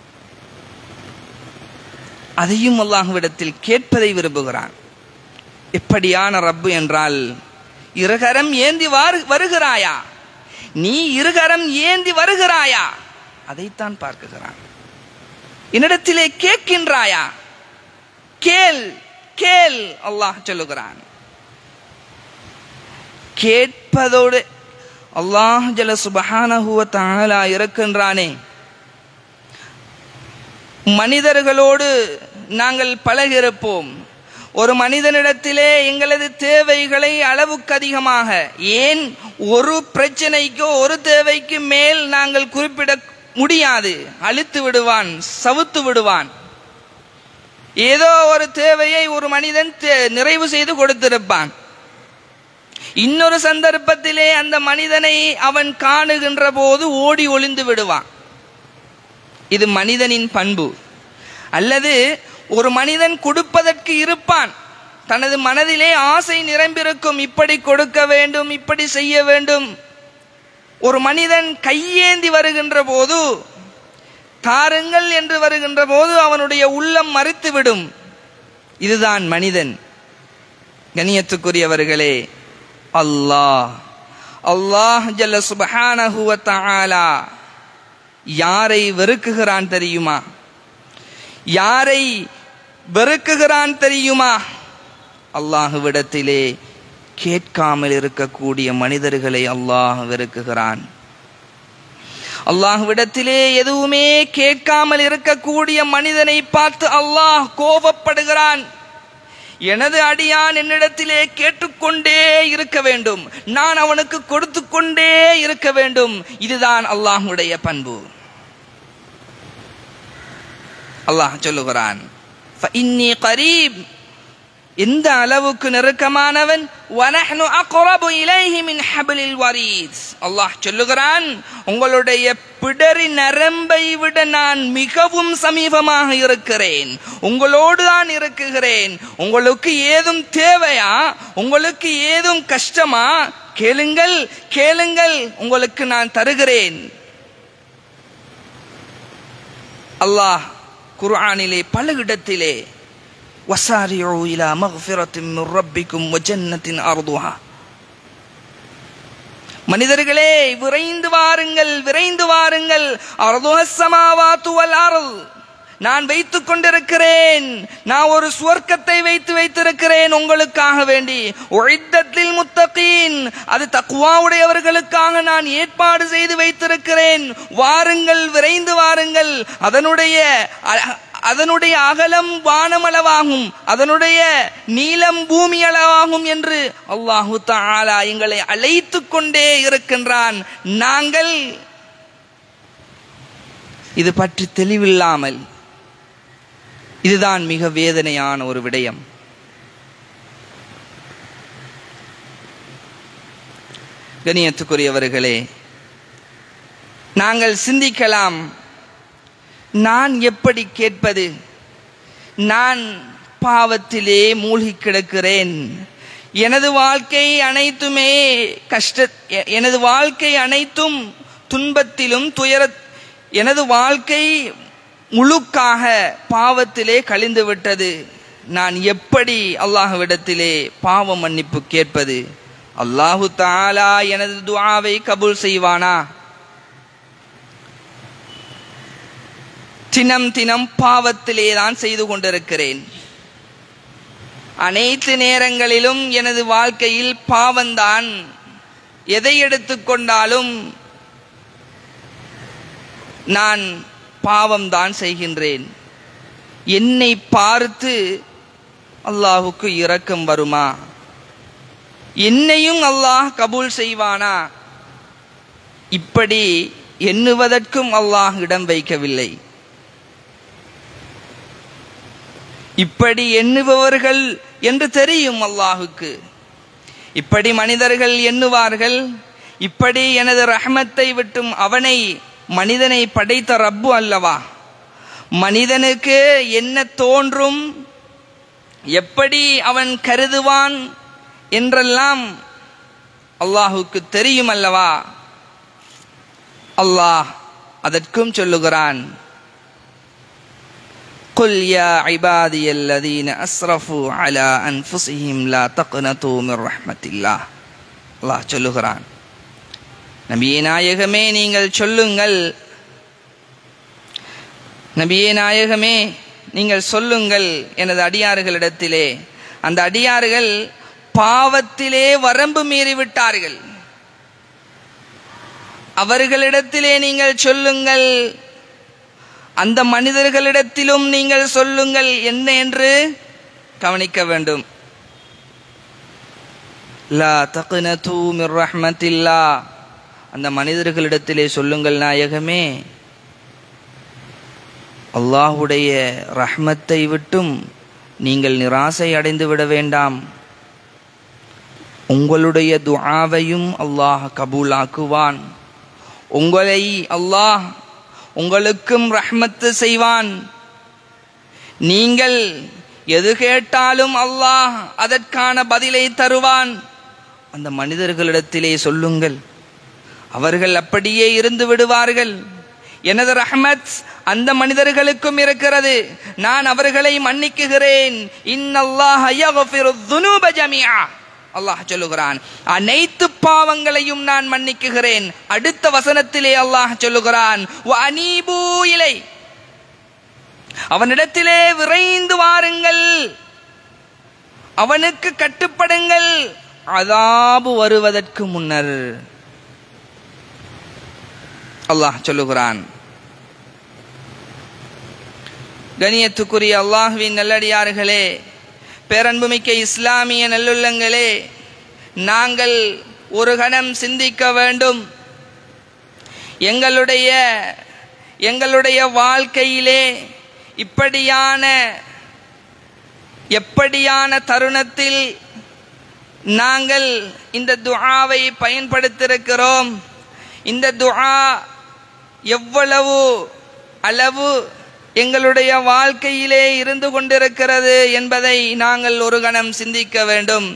அதையும் அல்லாஹுவிடத்தில் கேட்பதை விரும்புகிறான் எப்படியான ரப்பு என்றால் இருகரம் ஏந்தி வாரு- வருகிறாயா நீ இருகரம் ஏந்தி வருகிறாயா அதைத்தான் பார்க்குகிறான் என்னிடத்திலே கேட்கின்றாயா கேள் கேள் அல்லாஹ் சொல்லுகிறான் கேட்பதோடு அல்லாஹ் ஜல சுபஹானஹு வ தஆலா இருக்கின்றானே மனிதர்களோடு நாங்கள் பழகிருப்போம் ஒரு மனிதனிடத்திலே எங்களது தேவைகளை அளவுக்கு அதிகமாக ஏன் ஒரு பிரச்சனைக்கோ ஒரு தேவைக்கு மேல் நாங்கள் குறிப்பிட முடியாது அழித்து விடுவான் சவுத்து விடுவான் ஏதோ ஒரு தேவையை ஒரு மனிதன் தே- நிறைவு செய்து கொடுத்திருப்பான் இன்னொரு சந்தர்ப்பத்திலே அந்த மனிதனை அவன் காணுகின்ற போது ஓடி ஒளிந்து விடுவான் இது மனிதனின் பண்பு அல்லது ஒரு மனிதன் கொடுப்பதற்கு இருப்பான் தனது மனதிலே ஆசை நிரம்பியிருக்கும் இப்படி கொடுக்க வேண்டும் இப்படி செய்ய வேண்டும் ஒரு மனிதன் கையேந்தி வருகின்ற போது தாருங்கள் என்று வருகின்ற போது அவனுடைய உள்ளம் மறுத்துவிடும் இதுதான் மனிதன் கணியத்துக்குரியவர்களே அல்லாஹ் அல்லாஹ் ஜல்ல சுபஹானஹு வ தஆலா யாரை வெறுக்குகிறான் தெரியுமா யாரை வெறுக்குகிறான் தெரியுமா அல்லாஹுவிடத்திலே கேட்காமல் இருக்கக்கூடிய மனிதர்களை அல்லாஹ் வெறுக்குகிறான் அல்லாஹுவிடத்திலே எதுவுமே கேட்காமல் இருக்கக்கூடிய மனிதனை பார்த்து அல்லாஹ் கோபப்படுகிறான் எனது அடியான் என்னிடத்திலே கேட்டுக்கொண்டே இருக்க வேண்டும் நான் அவனுக்கு கொடுத்து கொண்டே இருக்க வேண்டும் இதுதான் அல்லாஹுடைய பண்பு அல்லாஹ் சொல்லுகிறான் فإني قريب எந்த அளவுக்கு நெருக்கமானவன் وَنَحْنُ أَقْرَبُ إِلَيْهِ مِنْ حَبْلِ الْوَرِيدِ அல்லாஹ் சொல்லுகிறான் உங்களுடைய பிடரி நரம்பை விட நான் மிகவும் சமீபமாக இருக்கிறேன் உங்களோடு தான் இருக்குகிறேன் உங்களுக்கு ஏதும் தேவையா உங்களுக்கு ஏதும் கஷ்டமா கேளுங்கள் கேளுங்கள் உங்களுக்கு நான் தருகிறேன் அல்லாஹ் குர்ஆனிலே பல இடத்திலே وسارعوا إلى مغفرة من ربكم وجنة أرضها மனிதர்களே விரைந்து வாருங்கள் விரைந்து வாருங்கள் அர்துஹஸ்ஸமாவாத்து வல் அர்ள் நான் வைத்துக் கொண்டிருக்கிறேன் நான் ஒரு சுவர்க்கத்தை வைத்து வைத்திருக்கிறேன் உங்களுக்காக வேண்டி உழைத்தத்தில் முத்தகீன் அது தக்குவாவுடையவர்களுக்காக நான் ஏற்பாடு செய்து வைத்திருக்கிறேன் வாருங்கள் விரைந்து வாருங்கள் அதனுடைய அ- அதனுடைய அகலம் வானமளவாகும் அதனுடைய நீளம் பூமி அளவாகும் என்று அல்லாஹு தஆலா எங்களை அழைத்து கொண்டே இருக்கின்றான் நாங்கள் இது பற்றி தெளிவில்லாமல் இதுதான் மிக வேதனையான ஒரு விடயம் கணியத்துக்குரியவர்களே நாங்கள் சிந்திக்கலாம் நான் எப்படி கேட்பது நான் பாவத்திலே மூழ்கி கிடக்கிறேன் எனது வாழ்க்கை அனைத்துமே கஷ்ட எ- எனது வாழ்க்கை அனைத்தும் துன்பத்திலும் துயர எனது வாழ்க்கை முழுக்காக பாவத்திலே கழிந்து விட்டது நான் எப்படி அல்லாஹ்விடத்திலே பாவ மன்னிப்பு கேட்பது அல்லாஹு தாலா எனது துஆவை கபூல் செய்வானா தினம் தினம் பாவத்திலே தான் செய்து கொண்டிருக்கிறேன் அனைத்து நேரங்களிலும் எனது வாழ்க்கையில் பாவம்தான் எதை எடுத்துக்கொண்டாலும் நான் பாவம்தான் செய்கின்றேன் என்னை பார்த்து அல்லாஹுக்கு இரக்கம் வருமா என்னையும் அல்லாஹ் கபூல் செய்வானா இப்படி எண்ணுவதற்கும் அல்லாஹ் இடம் வைக்கவில்லை இப்படி எண்ணுபவர்கள் என்று தெரியும் அல்லாஹுக்கு இப்படி மனிதர்கள் எண்ணுவார்கள் இப்படி எனது ரஹ்மத்தை விட்டும் அவனை மனிதனை படைத்த ரப்பு அல்லவா மனிதனுக்கு என்ன தோன்றும் எப்படி அவன் கருதுவான் என்றெல்லாம் அல்லாஹுக்கு தெரியும் அல்லவா அல்லாஹ் அதற்கும் சொல்லுகிறான் قل يا عبادي الذين أسرفوا على أنفسهم لا تقنطوا من رحمة الله அல்லாஹ் சொல்லுகிறான் நபியே நாயகமே நீங்கள் சொல்லுங்கள் நபியே நாயகமே நீங்கள் சொல்லுங்கள் எனது அடியார்களிடத்திலே அந்த அடியார்கள் பாவத்திலே வரம்பு மீறிவிட்டார்கள் அவர்களிடத்திலே நீங்கள் சொல்லுங்கள் அந்த மனிதர்களிடத்திலும் நீங்கள் சொல்லுங்கள் என்ன என்று கவனிக்க வேண்டும் லா தக்னது மிர் ரஹ்மத்தில்லா அந்த மனிதர்களிடத்திலே சொல்லுங்கள் நாயகமே அல்லாஹுடைய ரஹ்மத்தை விட்டும் நீங்கள் நிராசை அடைந்து விட வேண்டாம் உங்களுடைய துஆவையும் அல்லாஹ் கபூலாக்குவான் உங்களை அல்லாஹ் உங்களுக்கும் ரஹ்மத்து செய்வான் நீங்கள் எது கேட்டாலும் அல்லாஹ் அதற்கான பதிலை தருவான் அந்த மனிதர்களிடத்திலே சொல்லுங்கள் அவர்கள் அப்படியே இருந்து விடுவார்கள் எனது ரஹ்மத் அந்த மனிதர்களுக்கும் இருக்கிறது நான் அவர்களை மன்னிக்குகிறேன் இன்னல்லாஹ் யக்ஃபிரு துனூப ஜமீஆ அல்லாஹ் சொல்லுகிறான் அனைத்து பாவங்களையும் நான் மன்னிக்குகிறேன் அடுத்த வசனத்திலே அல்லாஹ் சொல்லுகிறான் "வ அனீபூ இலை அவனிடத்திலே விரைந்து வாருங்கள் அவனுக்கு கட்டுப்படுங்கள் அதாபு வருவதற்கு முன்னர் அல்லாஹ் சொல்லுகிறான் கணியத்துக்குரிய அல்லாஹுவின் நல்லடியார்களே பேரன்புமிக்க இஸ்லாமிய நல்லுள்ளங்களே நாங்கள் ஒரு கணம் சிந்திக்க வேண்டும் எங்களுடைய எங்களுடைய வாழ்க்கையிலே இப்படியான எப்படியான தருணத்தில் நாங்கள் இந்த துஆவை பயன்படுத்தியிருக்கிறோம் இந்த துஆ எவ்வளவு அளவு எங்களுடைய வாழ்க்கையிலே இருந்து கொண்டிருக்கிறது என்பதை நாங்கள் ஒரு கணம் சிந்திக்க வேண்டும்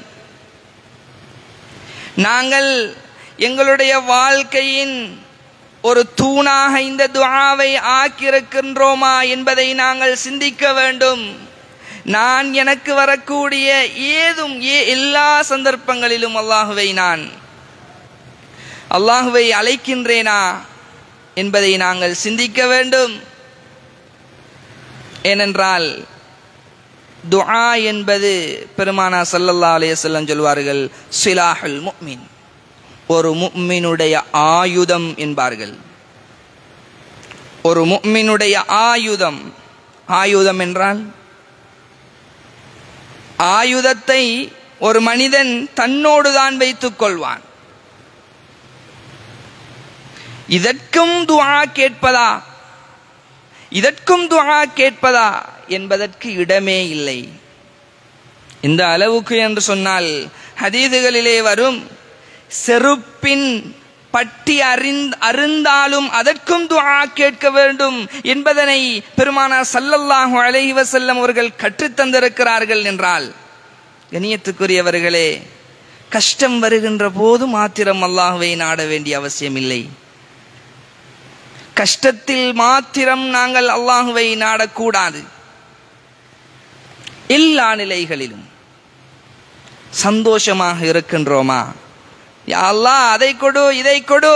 நாங்கள் எங்களுடைய வாழ்க்கையின் ஒரு தூணாக இந்த துஆவை ஆக்கியிருக்கின்றோமா என்பதை நாங்கள் சிந்திக்க வேண்டும் நான் எனக்கு வரக்கூடிய ஏதும் ஏ எல்லா சந்தர்ப்பங்களிலும் அல்லாஹுவை நான் அல்லாஹுவை அழைக்கின்றேனா என்பதை நாங்கள் சிந்திக்க வேண்டும் ஏனென்றால் துஆ என்பது பெருமானா சல்லல்லா அலையசல்லம் சொல்வார்கள் சிலாஹுல் முக்மின் ஒரு முக்மினுடைய ஆயுதம் என்பார்கள் ஒரு முக்மினுடைய ஆயுதம் ஆயுதம் என்றால் ஆயுதத்தை ஒரு மனிதன் தன்னோடு தான் வைத்துக் கொள்வான் இதற்கும் துஆ கேட்பதா இதற்கும் துஆ கேட்பதா என்பதற்கு இடமே இல்லை இந்த அளவுக்கு என்று சொன்னால் ஹதீதுகளிலே வரும் செருப்பின் பட்டி அறிந் அருந்தாலும் அதற்கும் துஆ கேட்க வேண்டும் என்பதனை பெருமானார் சல்லல்லாஹு அலைஹி வஸல்லம் அவர்கள் கற்றுத்தந்திருக்கிறார்கள் என்றால் கணியத்துக்குரியவர்களே கஷ்டம் வருகின்ற போது மாத்திரம் அல்லாஹுவை நாட வேண்டிய அவசியம் இல்லை கஷ்டத்தில் மாத்திரம் நாங்கள் அல்லாஹுவை நாடக்கூடாது எல்லா நிலைகளிலும் சந்தோஷமாக இருக்கின்றோமா யா அல்லாஹ் அதை கொடு இதை கொடு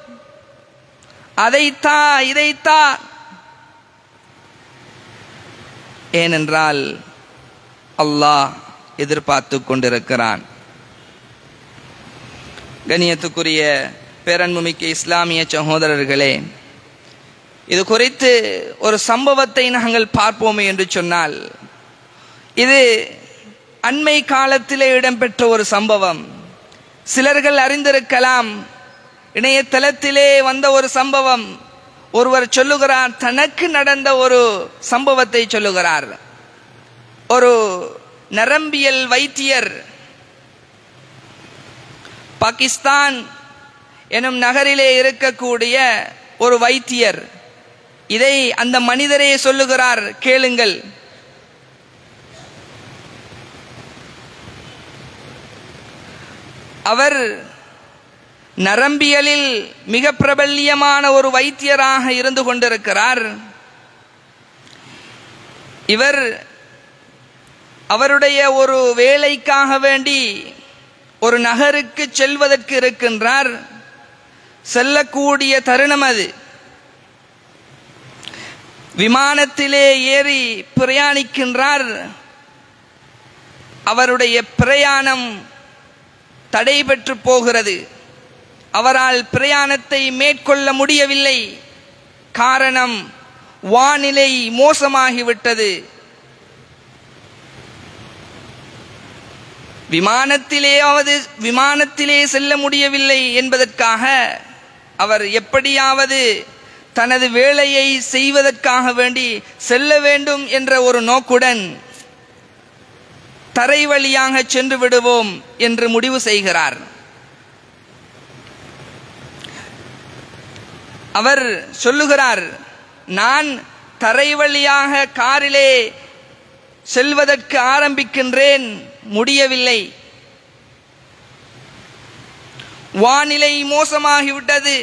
அதைத்தா இதைத்தா ஏனென்றால் அல்லாஹ் எதிர்பார்த்து கொண்டிருக்கிறான் கணியத்துக்குரிய பேரன்புமிக்க இஸ்லாமிய சகோதரர்களே இது குறித்து ஒரு சம்பவத்தை நாங்கள் பார்ப்போமே என்று சொன்னால் இது அண்மை காலத்திலே இடம்பெற்ற ஒரு சம்பவம் சிலர்கள் அறிந்திருக்கலாம் இணையதளத்திலே வந்த ஒரு சம்பவம் ஒருவர் சொல்லுகிறார் தனக்கு நடந்த ஒரு சம்பவத்தை சொல்லுகிறார் ஒரு நரம்பியல் வைத்தியர் பாகிஸ்தான் எனும் நகரிலே இருக்கக்கூடிய ஒரு வைத்தியர் இதை அந்த மனிதரே சொல்லுகிறார் கேளுங்கள் அவர் நரம்பியலில் மிக பிரபல்யமான ஒரு வைத்தியராக இருந்து கொண்டிருக்கிறார் இவர் அவருடைய ஒரு வேலைக்காக வேண்டி ஒரு நகருக்கு செல்வதற்கு இருக்கின்றார் செல்லக்கூடிய தருணம் அது விமானத்திலே ஏறி பிரயாணிக்கின்றார் அவருடைய பிரயாணம் தடைபெற்று போகிறது அவரால் பிரயாணத்தை மேற்கொள்ள முடியவில்லை காரணம் வானிலை மோசமாகிவிட்டது விமானத்திலேயாவது விமானத்திலே செல்ல முடியவில்லை என்பதற்காக அவர் எப்படியாவது தனது வேலையை செய்வதற்காக வேண்டி செல்ல வேண்டும் என்ற ஒரு நோக்குடன் தரை வழியாக சென்று விடுவோம் என்று முடிவு செய்கிறார் அவர் சொல்லுகிறார் நான் தரை வழியாக காரிலே செல்வதற்கு ஆரம்பிக்கின்றேன் முடியவில்லை வானிலை மோசமாகிவிட்டது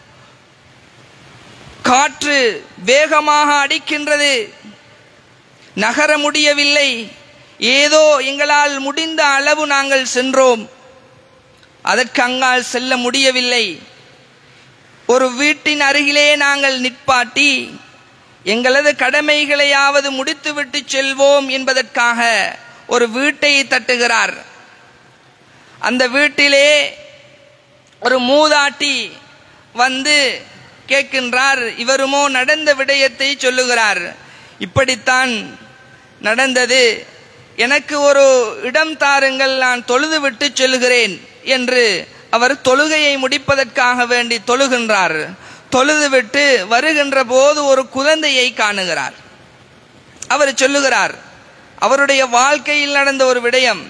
காற்று வேகமாக அடிக்கின்றது நகர முடியவில்லை ஏதோ எங்களால் முடிந்த அளவு நாங்கள் சென்றோம் அதற்கு அங்கால் செல்ல முடியவில்லை ஒரு வீட்டின் அருகிலே நாங்கள் நிற்பாட்டி எங்களது கடமைகளையாவது முடித்துவிட்டு செல்வோம் என்பதற்காக ஒரு வீட்டை தட்டுகிறார் அந்த வீட்டிலே ஒரு மூதாட்டி வந்து கேட்கின்றார் இவருமோ நடந்த விடயத்தை சொல்லுகிறார் இப்படித்தான் நடந்தது எனக்கு ஒரு இடம் தாருங்கள் நான் தொழுது விட்டு செல்கிறேன் என்று அவர் தொழுகையை முடிப்பதற்காக வேண்டி தொழுகின்றார் தொழுது விட்டு வருகின்ற போது ஒரு குழந்தையை காணுகிறார் அவர் சொல்லுகிறார் அவருடைய வாழ்க்கையில் நடந்த ஒரு விடயம்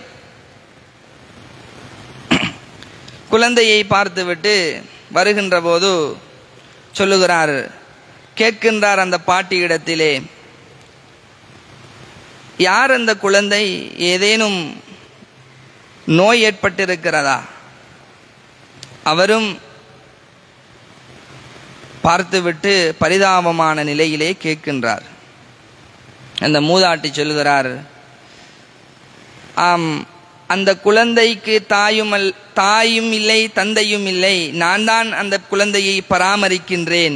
குழந்தையை பார்த்துவிட்டு வருகின்ற போது சொல்லுகிறார் கேட்கின்றார் அந்த பாட்டியிடத்திலே யார் அந்த குழந்தை ஏதேனும் நோய் ஏற்பட்டிருக்கிறதா அவரும் பார்த்துவிட்டு பரிதாபமான நிலையிலே கேட்கின்றார் அந்த மூதாட்டி சொல்கிறார் ஆம் அந்த குழந்தைக்கு தாயும் அல் தாயும் இல்லை தந்தையும் இல்லை நான் தான் அந்த குழந்தையை பராமரிக்கின்றேன்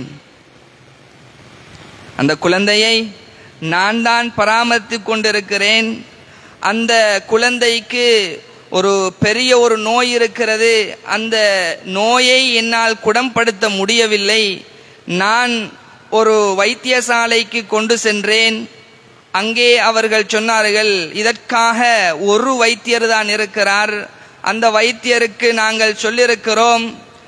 அந்த குழந்தையை நான் தான் பராமரித்து கொண்டிருக்கிறேன் அந்த குழந்தைக்கு ஒரு பெரிய ஒரு நோய் இருக்கிறது அந்த நோயை என்னால் குணப்படுத்த முடியவில்லை நான் ஒரு வைத்தியசாலைக்கு கொண்டு சென்றேன் அங்கே அவர்கள் சொன்னார்கள் இதற்காக ஒரு வைத்தியர் தான் இருக்கிறார் அந்த வைத்தியருக்கு நாங்கள் சொல்லியிருக்கிறோம்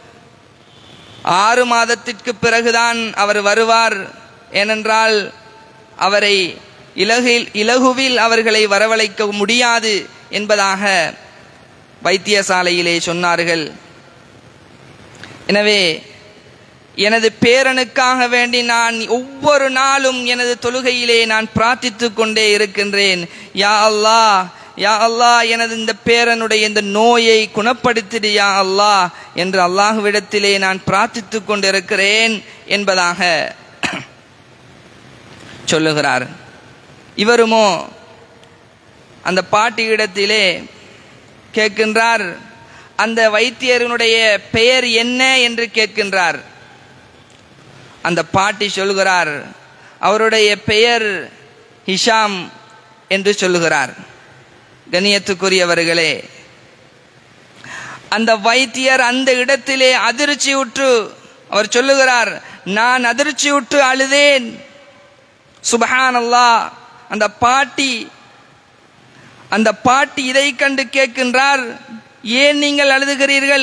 ஆறு மாதத்திற்கு பிறகுதான் அவர் வருவார் ஏனென்றால் அவரை இலகில் இலகுவில் அவர்களை வரவழைக்க முடியாது என்பதாக வைத்தியசாலையிலே சொன்னார்கள் எனவே எனது பேரனுக்காக வேண்டி நான் ஒவ்வொரு நாளும் எனது தொழுகையிலே நான் பிரார்த்தித்து கொண்டே இருக்கின்றேன் யா அல்லாஹ் யா அல்லாஹ் எனது இந்த பேரனுடைய இந்த நோயை குணப்படுத்திடு யா அல்லாஹ் என்று அல்லாஹுவிடத்திலே நான் பிரார்த்தித்து கொண்டிருக்கிறேன் என்பதாக சொல்லுகிறார் இவருமோ அந்த பாட்டியிடத்திலே கேட்கின்றார் அந்த வைத்தியரனுடைய பெயர் என்ன என்று கேட்கின்றார் அந்த பாட்டி சொல்கிறார் அவருடைய பெயர் ஹிஷாம் என்று சொல்லுகிறார் கணியத்துக்குரியவர்களே அந்த வைத்தியர் அந்த இடத்திலே அதிர்ச்சியுற்று அவர் சொல்லுகிறார் நான் அதிர்ச்சியுற்று அழுதேன் சுபஹான் அல்லாஹ் அந்த பாட்டி அந்த பாட்டி இதை கண்டு கேட்கின்றார் ஏன் நீங்கள் அழுதுகிறீர்கள்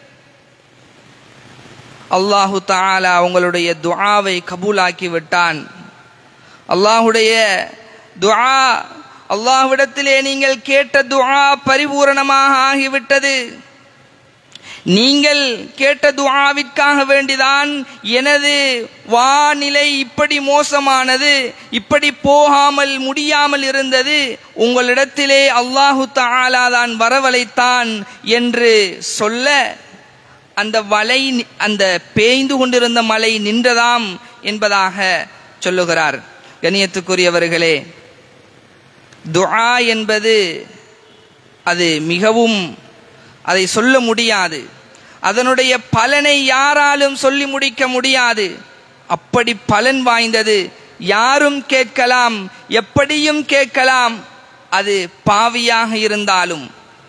அல்லாஹு தாலா உங்களுடைய துஆவை கபூலாக்கி விட்டான் அல்லாஹுடைய துஆ அல்லாஹ்விடத்திலே நீங்கள் கேட்ட துஆ பரிபூரணமாக ஆகிவிட்டது நீங்கள் கேட்ட துஆவிற்காக வேண்டிதான் எனது வானிலை இப்படி மோசமானது இப்படி போகாமல் முடியாமல் இருந்தது உங்களிடத்திலே அல்லாஹு தாலா தான் வரவழைத்தான் என்று சொல்ல அந்த வலை அந்த பேய்ந்து கொண்டிருந்த மலை நின்றதாம் என்பதாக சொல்லுகிறார் கணியத்துக்குரியவர்களே துஆ என்பது அது மிகவும் அதை சொல்ல முடியாது அதனுடைய பலனை யாராலும் சொல்லி முடிக்க முடியாது அப்படி பலன் வாய்ந்தது யாரும் கேட்கலாம் எப்படியும் கேட்கலாம் அது பாவியாக இருந்தாலும்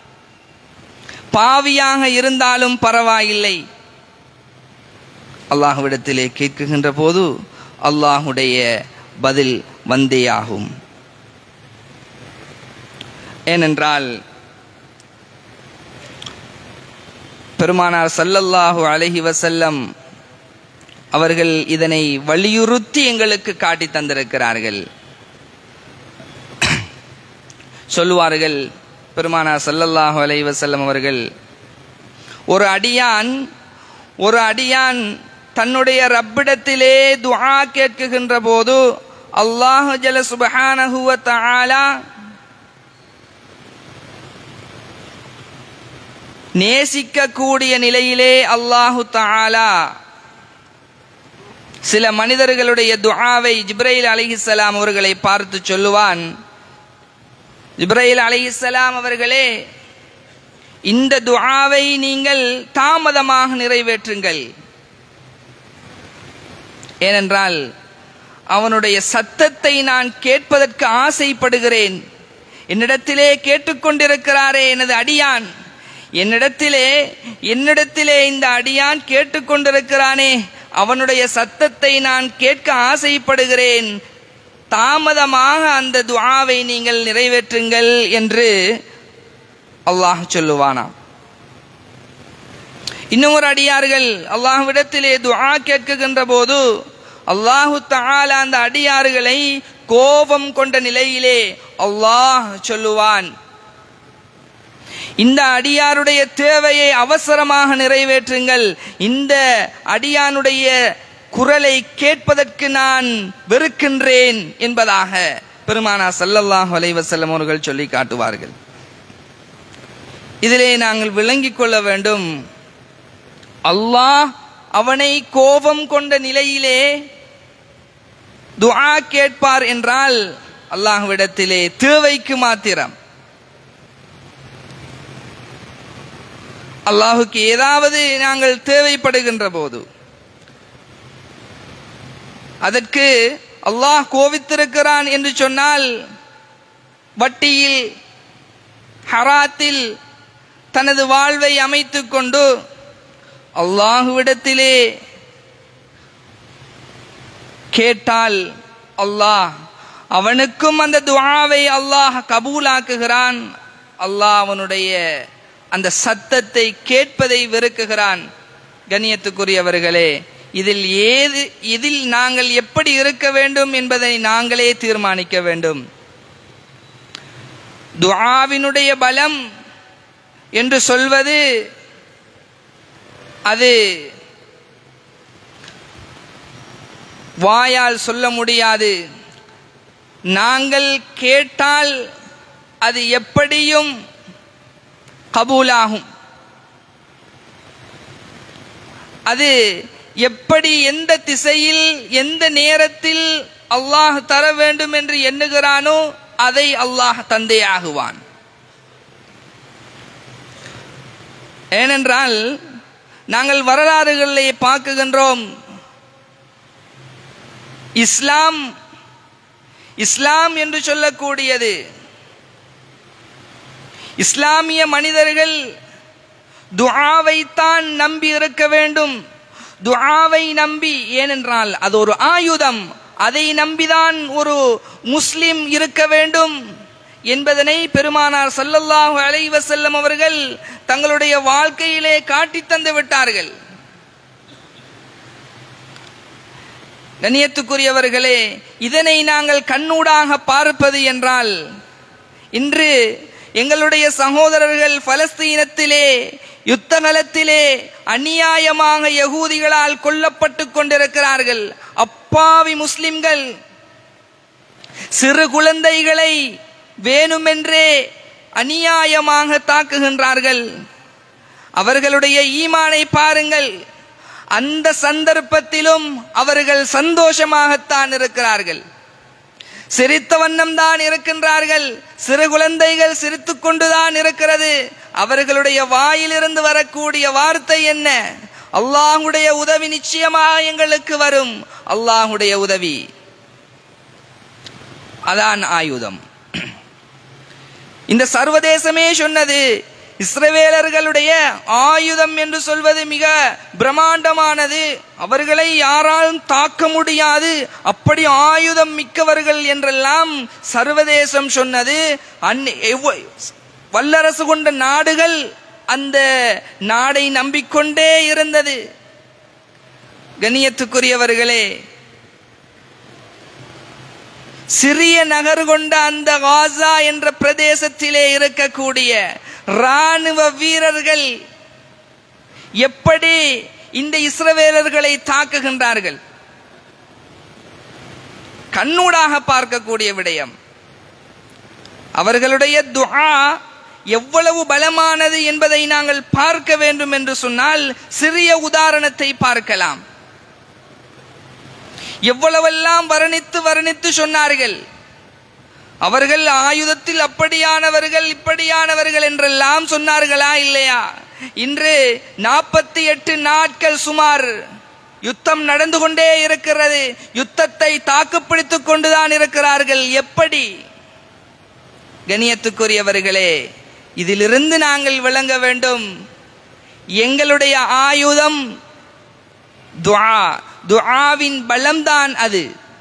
பாவியாக இருந்தாலும் பரவாயில்லை அல்லாஹுவிடத்திலே கேட்குகின்ற போது அல்லாஹுடைய பதில் வந்தேயாகும் ஏனென்றால் பெருமானார் சல்லல்லாஹு அலஹி வசல்லம் அவர்கள் இதனை வலியுறுத்தி எங்களுக்கு காட்டி தந்திருக்கிறார்கள் சொல்லுவார்கள் பெருமானார் சல்லல்லாஹு அலைஹி வசல்லம் அவர்கள் ஒரு அடியான் ஒரு அடியான் தன்னுடைய ரப்பிடத்திலே துஆ கேட்குகின்ற போது அல்லாஹு ஜல சுபஹானஹு வ தஆலா நேசிக்கக்கூடிய நிலையிலே அல்லாஹு தஆலா சில மனிதர்களுடைய துஆவை ஜிப்ரைல் அலைஹிஸ்ஸலாம் அவர்களை பார்த்து சொல்லுவான் ஜிப்ரைல் அலைஹிஸ்ஸலாம் அவர்களே இந்த துஆவை நீங்கள் தாமதமாக நிறைவேற்றுங்கள் ஏனென்றால் அவனுடைய சத்தத்தை நான் கேட்பதற்கு ஆசைப்படுகிறேன் என்னிடத்திலே கேட்டுக்கொண்டிருக்கிறாரே எனது அடியான் என்னிடத்திலே என்னிடத்திலே இந்த அடியான் கேட்டுக்கொண்டிருக்கிறானே அவனுடைய சத்தத்தை நான் கேட்க ஆசைப்படுகிறேன் தாமதமாக அந்த துஆவை நீங்கள் நிறைவேற்றுங்கள் என்று அல்லாஹ் சொல்லுவானாம் இன்னும் ஒரு அடியார்கள் அல்லாஹ்விடத்திலே துஆ கேட்குகின்ற போது அல்லாஹு தஆலா அந்த அடியார்களை கோபம் கொண்ட நிலையிலே அல்லாஹ் சொல்லுவான் இந்த அடியாருடைய தேவையை அவசரமாக நிறைவேற்றுங்கள் இந்த அடியானுடைய குரலை கேட்பதற்கு நான் வெறுக்கின்றேன் என்பதாக பெருமானா சல்லல்லாஹு அலைஹி வஸல்லம் அவர்கள் சொல்லி காட்டுவார்கள் இதிலே நாங்கள் விளங்கிக் கொள்ள வேண்டும் அல்லாஹ் அவனை கோபம் கொண்ட நிலையிலே துஆ கேட்பார் என்றால் அல்லாஹ்விடத்திலே தேவைக்கு மாத்திரம் அல்லாஹுக்கு ஏதாவது நாங்கள் தேவைப்படுகின்ற போது அதற்கு அல்லாஹ் கோபித்திருக்கிறான் என்று சொன்னால் வட்டியில் ஹராத்தில் தனது வாழ்வை அமைத்துக் கொண்டு அல்லாஹுவிடத்திலே கேட்டால் அல்லாஹ் அவனுக்கும் அந்த துஆவை அல்லாஹ் கபூலாக்குகிறான் அல்லாஹ் அவனுடைய அந்த சத்தத்தை கேட்பதை வெறுக்குகிறான் கண்ணியத்துக்குரியவர்களே இதில் ஏது இதில் நாங்கள் எப்படி இருக்க வேண்டும் என்பதை நாங்களே தீர்மானிக்க வேண்டும் துஆவினுடைய பலம் என்று சொல்வது அது வாயால் சொல்ல முடியாது நாங்கள் கேட்டால் அது எப்படியும் கபூலாகும் அது எப்படி எந்த திசையில் எந்த நேரத்தில் அல்லாஹ் தர வேண்டும் என்று எண்ணுகிறானோ அதை அல்லாஹ் தந்தையாகுவான் ஏனென்றால் நாங்கள் வரலாறுகளிலே பார்க்குகின்றோம் இஸ்லாம் இஸ்லாம் என்று சொல்லக்கூடியது இஸ்லாமிய மனிதர்கள் துஆவைத்தான் நம்பி இருக்க வேண்டும் துஆவை நம்பி ஏனென்றால் அது ஒரு ஆயுதம் அதை நம்பிதான் ஒரு முஸ்லிம் இருக்க வேண்டும் என்பதனை பெருமானார் சல்லல்லாஹு அலைஹி வஸல்லம் அவர்கள் தங்களுடைய வாழ்க்கையிலே காட்டி தந்து விட்டார்கள் கண்ணியத்துக்குரியவர்களே இதனை நாங்கள் கண்ணூடாக பார்ப்பது என்றால் இன்று எங்களுடைய சகோதரர்கள் பலஸ்தீனத்திலே யுத்த களத்திலே அநியாயமாக யகூதிகளால் கொல்லப்பட்டு கொண்டிருக்கிறார்கள் அப்பாவி முஸ்லிம்கள் சிறு குழந்தைகளை வேணுமென்றே அநியாயமாக தாக்குகின்றார்கள் அவர்களுடைய ஈமானை பாருங்கள் அந்த சந்தர்ப்பத்திலும் அவர்கள் சந்தோஷமாகத்தான் இருக்கிறார்கள் சிரித்த வண்ணம் தான் இருக்கின்றார்கள் சிறு குழந்தைகள் சிரித்துக் கொண்டுதான் இருக்கிறது அவர்களுடைய வாயிலிருந்து வரக்கூடிய வார்த்தை என்ன அல்லாஹுடைய உதவி நிச்சயமாக எங்களுக்கு வரும் அல்லாஹுடைய உதவி அதான் ஆயுதம் இந்த சர்வதேசமே சொன்னது இஸ்ரவேலர்களுடைய ஆயுதம் என்று சொல்வது மிக பிரம்மாண்டமானது அவர்களை யாராலும் தாக்க முடியாது அப்படி ஆயுதம் மிக்கவர்கள் என்றெல்லாம் சர்வதேசம் சொன்னது அந் எவ்வ- வல்லரசு கொண்ட நாடுகள் அந்த நாடை நம்பிக்கொண்டே இருந்தது கண்ணியத்துக்குரியவர்களே சிறிய நகர் கொண்ட அந்த காசா என்ற பிரதேசத்திலே இருக்கக்கூடிய ராணுவ வீரர்கள் எப்படி இந்த இஸ்ரவேலர்களை தாக்குகின்றார்கள் கண்ணூடாக பார்க்கக்கூடிய விடயம் அவர்களுடைய துஆ எவ்வளவு பலமானது என்பதை நாங்கள் பார்க்க வேண்டும் என்று சொன்னால் சிறிய உதாரணத்தை பார்க்கலாம் எவ்வளவெல்லாம் வர்ணித்து வர்ணித்து சொன்னார்கள் அவர்கள் ஆயுதத்தில் அப்படியானவர்கள் இப்படியானவர்கள் என்றெல்லாம் சொன்னார்களா இல்லையா இன்று நாற்பத்தி எட்டு நாட்கள் சுமார் யுத்தம் நடந்து கொண்டே இருக்கிறது யுத்தத்தை தாக்குப்பிடித்துக் கொண்டுதான் இருக்கிறார்கள் எப்படி கணியத்துக்குரியவர்களே இதிலிருந்து நாங்கள் விளங்க வேண்டும் எங்களுடைய ஆயுதம் துஆ துஆவின் பலம்தான் அது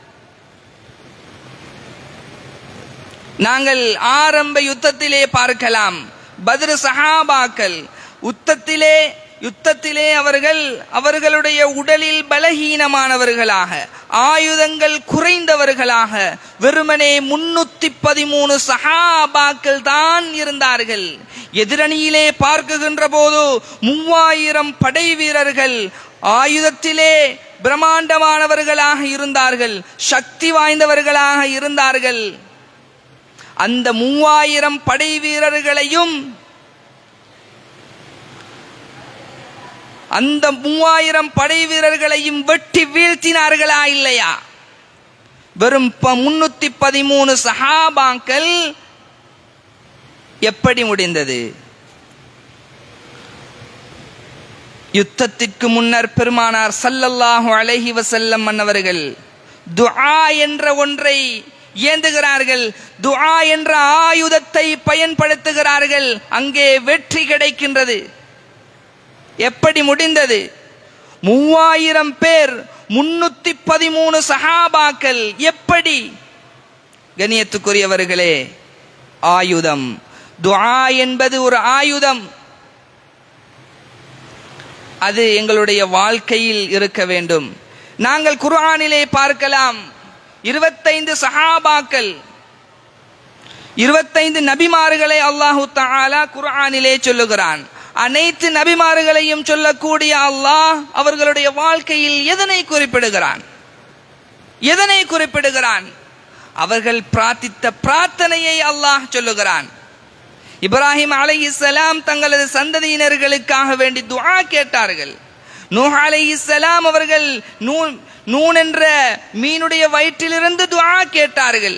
நாங்கள் ஆரம்ப யுத்தத்திலே பார்க்கலாம் பத்ரு சஹாபாக்கள் யுத்தத்திலே யுத்தத்திலே அவர்கள் அவர்களுடைய உடலில் பலகீனமானவர்களாக ஆயுதங்கள் குறைந்தவர்களாக வெறுமனே முன்னூத்தி பதிமூணு சஹாபாக்கள் தான் இருந்தார்கள் எதிரணியிலே பார்க்குகின்ற போது மூவாயிரம் படை வீரர்கள் ஆயுதத்திலே பிரம்மாண்டமானவர்களாக இருந்தார்கள் சக்தி வாய்ந்தவர்களாக இருந்தார்கள் அந்த மூவாயிரம் படை வீரர்களையும் அந்த மூவாயிரம் படை வீரர்களையும் வெட்டி வீழ்த்தினார்களா இல்லையா வெறும் முன்னூத்தி பதிமூணு சஹாபாக்கள் எப்படி முடிந்தது யுத்தத்திற்கு முன்னர் பெருமானார் சல்லல்லாஹு அலைஹி வசல்லம் மன்னவர்கள் துஆ என்ற ஒன்றை ஏந்துகிறார்கள் துஆ என்ற ஆயுதத்தை பயன்படுத்துகிறார்கள் அங்கே வெற்றி கிடைக்கின்றது எப்படி முடிந்தது மூவாயிரம் பேர் முன்னூத்தி பதிமூணு சஹாபாக்கள் எப்படி கணியத்துக்குரியவர்களே ஆயுதம் துஆ என்பது ஒரு ஆயுதம் அது எங்களுடைய வாழ்க்கையில் இருக்க வேண்டும் நாங்கள் குர்ஆனிலே பார்க்கலாம் இருபத்தைந்து சஹாபாக்கள் இருபத்தைந்து நபிமார்களை அல்லாஹு தஆலா குர்ஆனிலே சொல்லுகிறான் அனைத்து நபிமார்களையும் சொல்லக்கூடிய அல்லாஹ் அவர்களுடைய வாழ்க்கையில் எதனை குறிப்பிடுகிறான் எதனை குறிப்பிடுகிறான் அவர்கள் பிரார்த்தித்த பிரார்த்தனையை அல்லாஹ் சொல்லுகிறான் இப்ராஹிம் அலைஹிஸ்ஸலாம் தங்களது சந்ததியினர்களுக்காக வேண்டி துஆ கேட்டார்கள் நூஹ் அலைஹிஸ்ஸலாம் அவர்கள் நூன் நூன் என்ற மீனுடைய வயிற்றிலிருந்து துஆ கேட்டார்கள்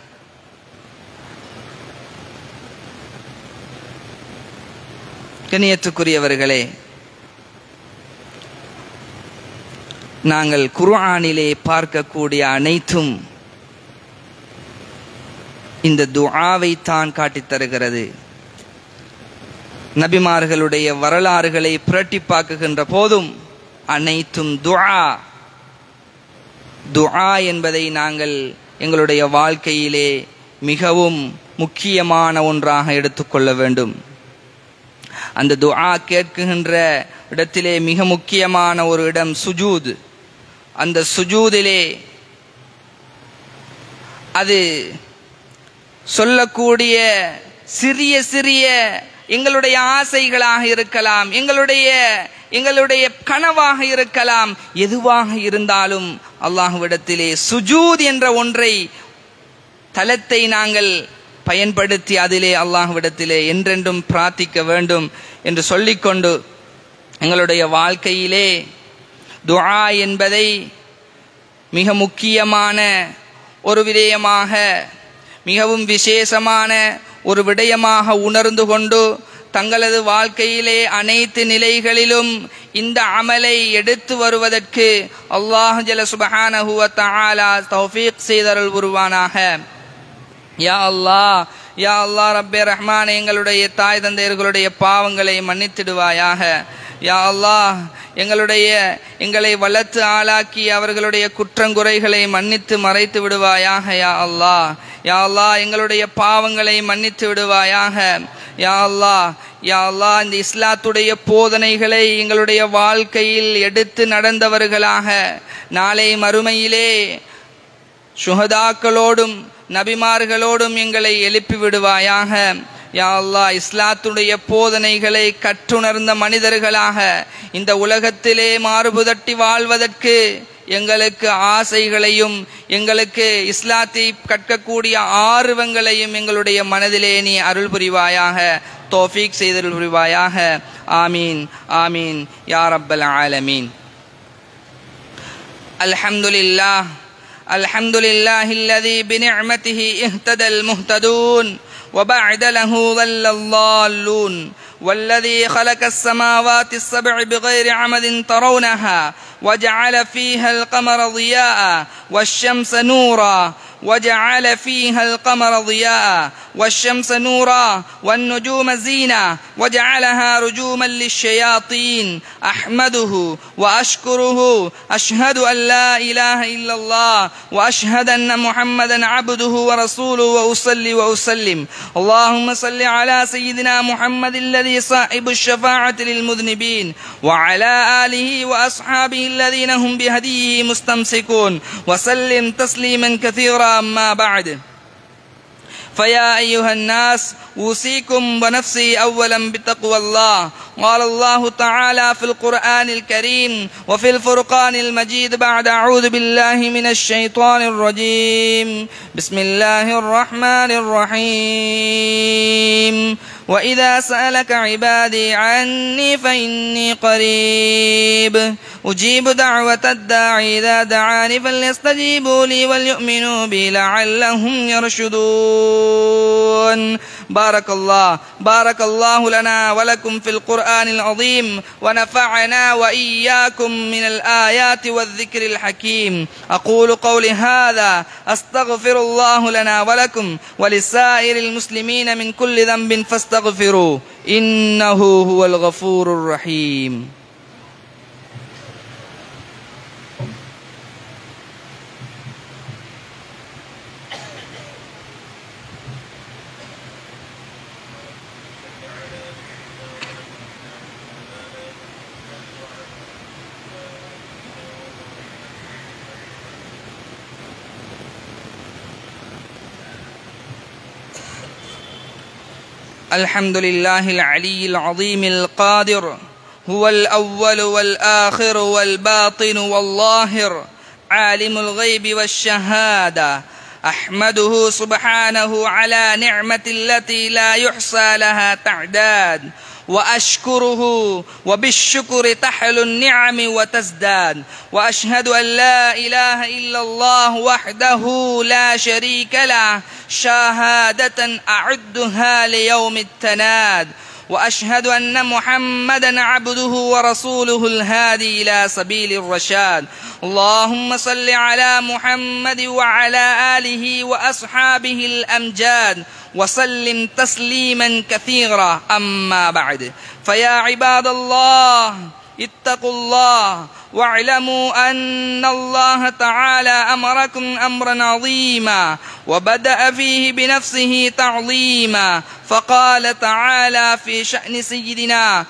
கணியத்துக்குரியவர்களே நாங்கள் குர்ஆனிலே பார்க்கக்கூடிய அனைத்தும் இந்த துஆவை தான் காட்டித் தருகிறது நபிமார்களுடைய வரலாறுகளை புரட்டி பார்க்குகின்ற போதும் அனைத்தும் துஆ துஆ என்பதை நாங்கள் எங்களுடைய வாழ்க்கையிலே மிகவும் முக்கியமான ஒன்றாக எடுத்துக்கொள்ள வேண்டும் அந்த துஆ கேட்குகின்ற இடத்திலே மிக முக்கியமான ஒரு இடம் சுஜூத் அந்த சுஜூதிலே அது சொல்லக்கூடிய சிறிய சிறிய எங்களுடைய ஆசைகளாக இருக்கலாம் எங்களுடைய எங்களுடைய கனவாக இருக்கலாம் எதுவாக இருந்தாலும் அல்லாஹுவிடத்திலே சுஜூத் என்ற ஒன்றை தலத்தை நாங்கள் பயன்படுத்தி அதிலே அல்லாஹ்விடத்திலே என்றென்றும் பிரார்த்திக்க வேண்டும் என்று சொல்லிக்கொண்டு எங்களுடைய வாழ்க்கையிலே துஆ என்பதை மிக முக்கியமான ஒரு விடயமாக மிகவும் விசேஷமான ஒரு விடயமாக உணர்ந்து கொண்டு தங்களது வாழ்க்கையிலே அனைத்து நிலைகளிலும் இந்த அமலை எடுத்து வருவதற்கு அல்லாஹ் ஜல சுபஹானஹு வ தஆலா தௌஃபீக் செய்தருள் உருவானாக யா அல்லாஹ் யா அல்லாஹ் ரப்பே ரஹ்மான் எங்களுடைய தாய் தந்தையர்களுடைய பாவங்களை மன்னித்திடுவாயாக யா அல்லாஹ் எங்களுடைய எங்களை வளர்த்து ஆளாக்கி அவர்களுடைய குற்றங்குறைகளை மன்னித்து மறைத்து விடுவாயாக யா அல்லாஹ் யா அல்லாஹ் எங்களுடைய பாவங்களை மன்னித்து விடுவாயாக யா அல்லாஹ் யா அல்லாஹ் இந்த இஸ்லாத்துடைய போதனைகளை எங்களுடைய வாழ்க்கையில் எடுத்து நடந்தவர்களாக நாளை மறுமையிலே சுகதாக்களோடும் நபிமார்களோடும் எங்களை எழுப்பி விடுவாயாக யா அல்லாஹ் இஸ்லாத்துடைய போதனைகளை கற்றுணர்ந்த மனிதர்களாக இந்த உலகத்திலே மாறுபுதட்டி வாழ்வதற்கு எங்களுக்கு ஆசைகளையும் எங்களுக்கு இஸ்லாத்தை கற்கக்கூடிய ஆர்வங்களையும் எங்களுடைய மனதிலே நீ அருள் புரிவாயாக தோஃபீக் செய்தருள் புரிவாயாக ஆமீன் ஆமீன் யா ரப்பல் ஆலமீன் الحمد لله الحمد لله الذي بنعمته اهتدى المهتدون وبعد له ضل الضالون والذي خلق السماوات السبع بغير عمد ترونها وجعل فيها القمر ضياء والشمس نورا وجعل فيها القمر ضياء والشمس نورا والنجوم زينة وجعلها رجوما للشياطين أحمده وأشكره أشهد أن لا إله إلا الله وأشهد أن محمدا عبده ورسوله وأصلي وأسلم اللهم صل على سيدنا محمد الذي صاحب الشفاعة للمذنبين وعلى آله وأصحابه الذين هم بهديه مستمسكون وسلم تسليما كثيرا أما بعد فيا أيها الناس أوصيكم ونفسي أولا بتقوى الله قال الله تعالى في القرآن الكريم وفي الفرقان المجيد بعد أعوذ بالله من الشيطان الرجيم بسم الله الرحمن الرحيم وإذا سألك عبادي عني فإني قريب أجيب دعوة الداعي إذا دعاني فليستجيبوا لي وليؤمنوا بي لعلهم يرشدون بارك الله بارك الله لنا ولكم في القرآن العظيم ونفعنا وإياكم من الآيات والذكر الحكيم أقول قولي هذا أستغفر الله لنا ولكم ولسائر المسلمين من كل ذنب فاستغفروا إنه هو الغفور الرحيم الحمد لله العلي العظيم القادر هو الأول والآخر والباطن والظاهر عالم الغيب والشهادة أحمده سبحانه على نعمة التي لا يحصى لها تعداد واشكره وبالشكر تحل النعم وتزداد واشهد ان لا اله الا الله وحده لا شريك له شهاده اعدها ليوم التناد واشهد ان محمدا عبده ورسوله الهادي الى سبيل الرشاد اللهم صل على محمد وعلى اله واصحابه الامجاد وسلم تسليما كثيرا اما بعد فيا عباد الله اتقوا الله واعلموا ان الله تعالى امركم امرا عظيما وبدا فيه بنفسه تعظيما فقال تعالى في شان سيدنا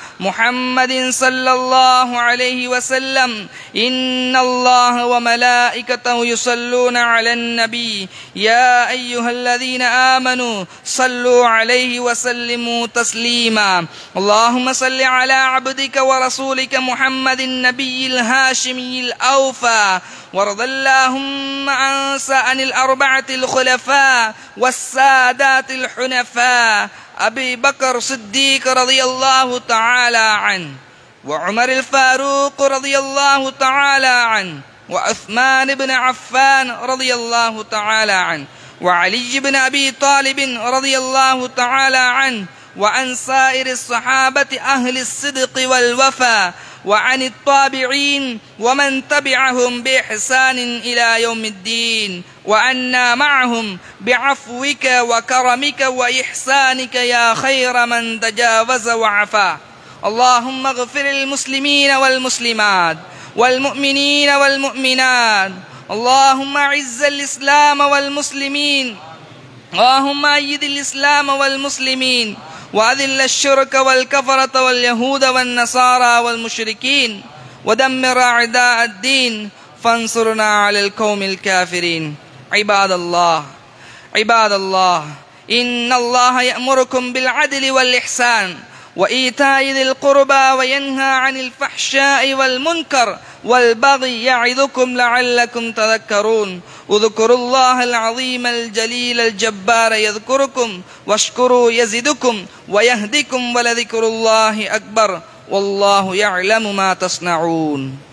محمد صلى الله عليه وسلم ان الله وملائكته يصلون على النبي يا ايها الذين امنوا صلوا عليه وسلموا تسليما اللهم صل على عبدك ورسولك محمد النبي الهاشمي الاوفى وارض اللهم عن عن الأربعة الخلفاء والسادات الحنفاء أبي بكر صديق رضي الله تعالى عنه وعمر الفاروق رضي الله تعالى عنه وعثمان بن عفان رضي الله تعالى عنه وعلي بن أبي طالب رضي الله تعالى عنه وعن سائر الصحابة أهل الصدق والوفا وعن الطابعين ومن تبعهم بإحسان إلى يوم الدين وعنا معهم بعفوك وكرمك وإحسانك يا خير من تجاوز وعفا اللهم اغفر المسلمين والمسلمات والمؤمنين والمؤمنات اللهم اعز الإسلام والمسلمين اللهم أيد الإسلام والمسلمين وأذل الشرك والكفرة واليهود والنصارى والمشركين ودمر أعداء الدين فانصرنا على القوم الكافرين عباد الله عباد الله إن الله يأمركم بالعدل والإحسان وإيتاء ذي القربى وينهى عن الفحشاء والمنكر والبغي يعظكم لعلكم تذكرون اذكروا الله العظيم الجليل الجبار يذكركم واشكروا يزدكم ويهدكم ولذكر الله أكبر والله يعلم ما تصنعون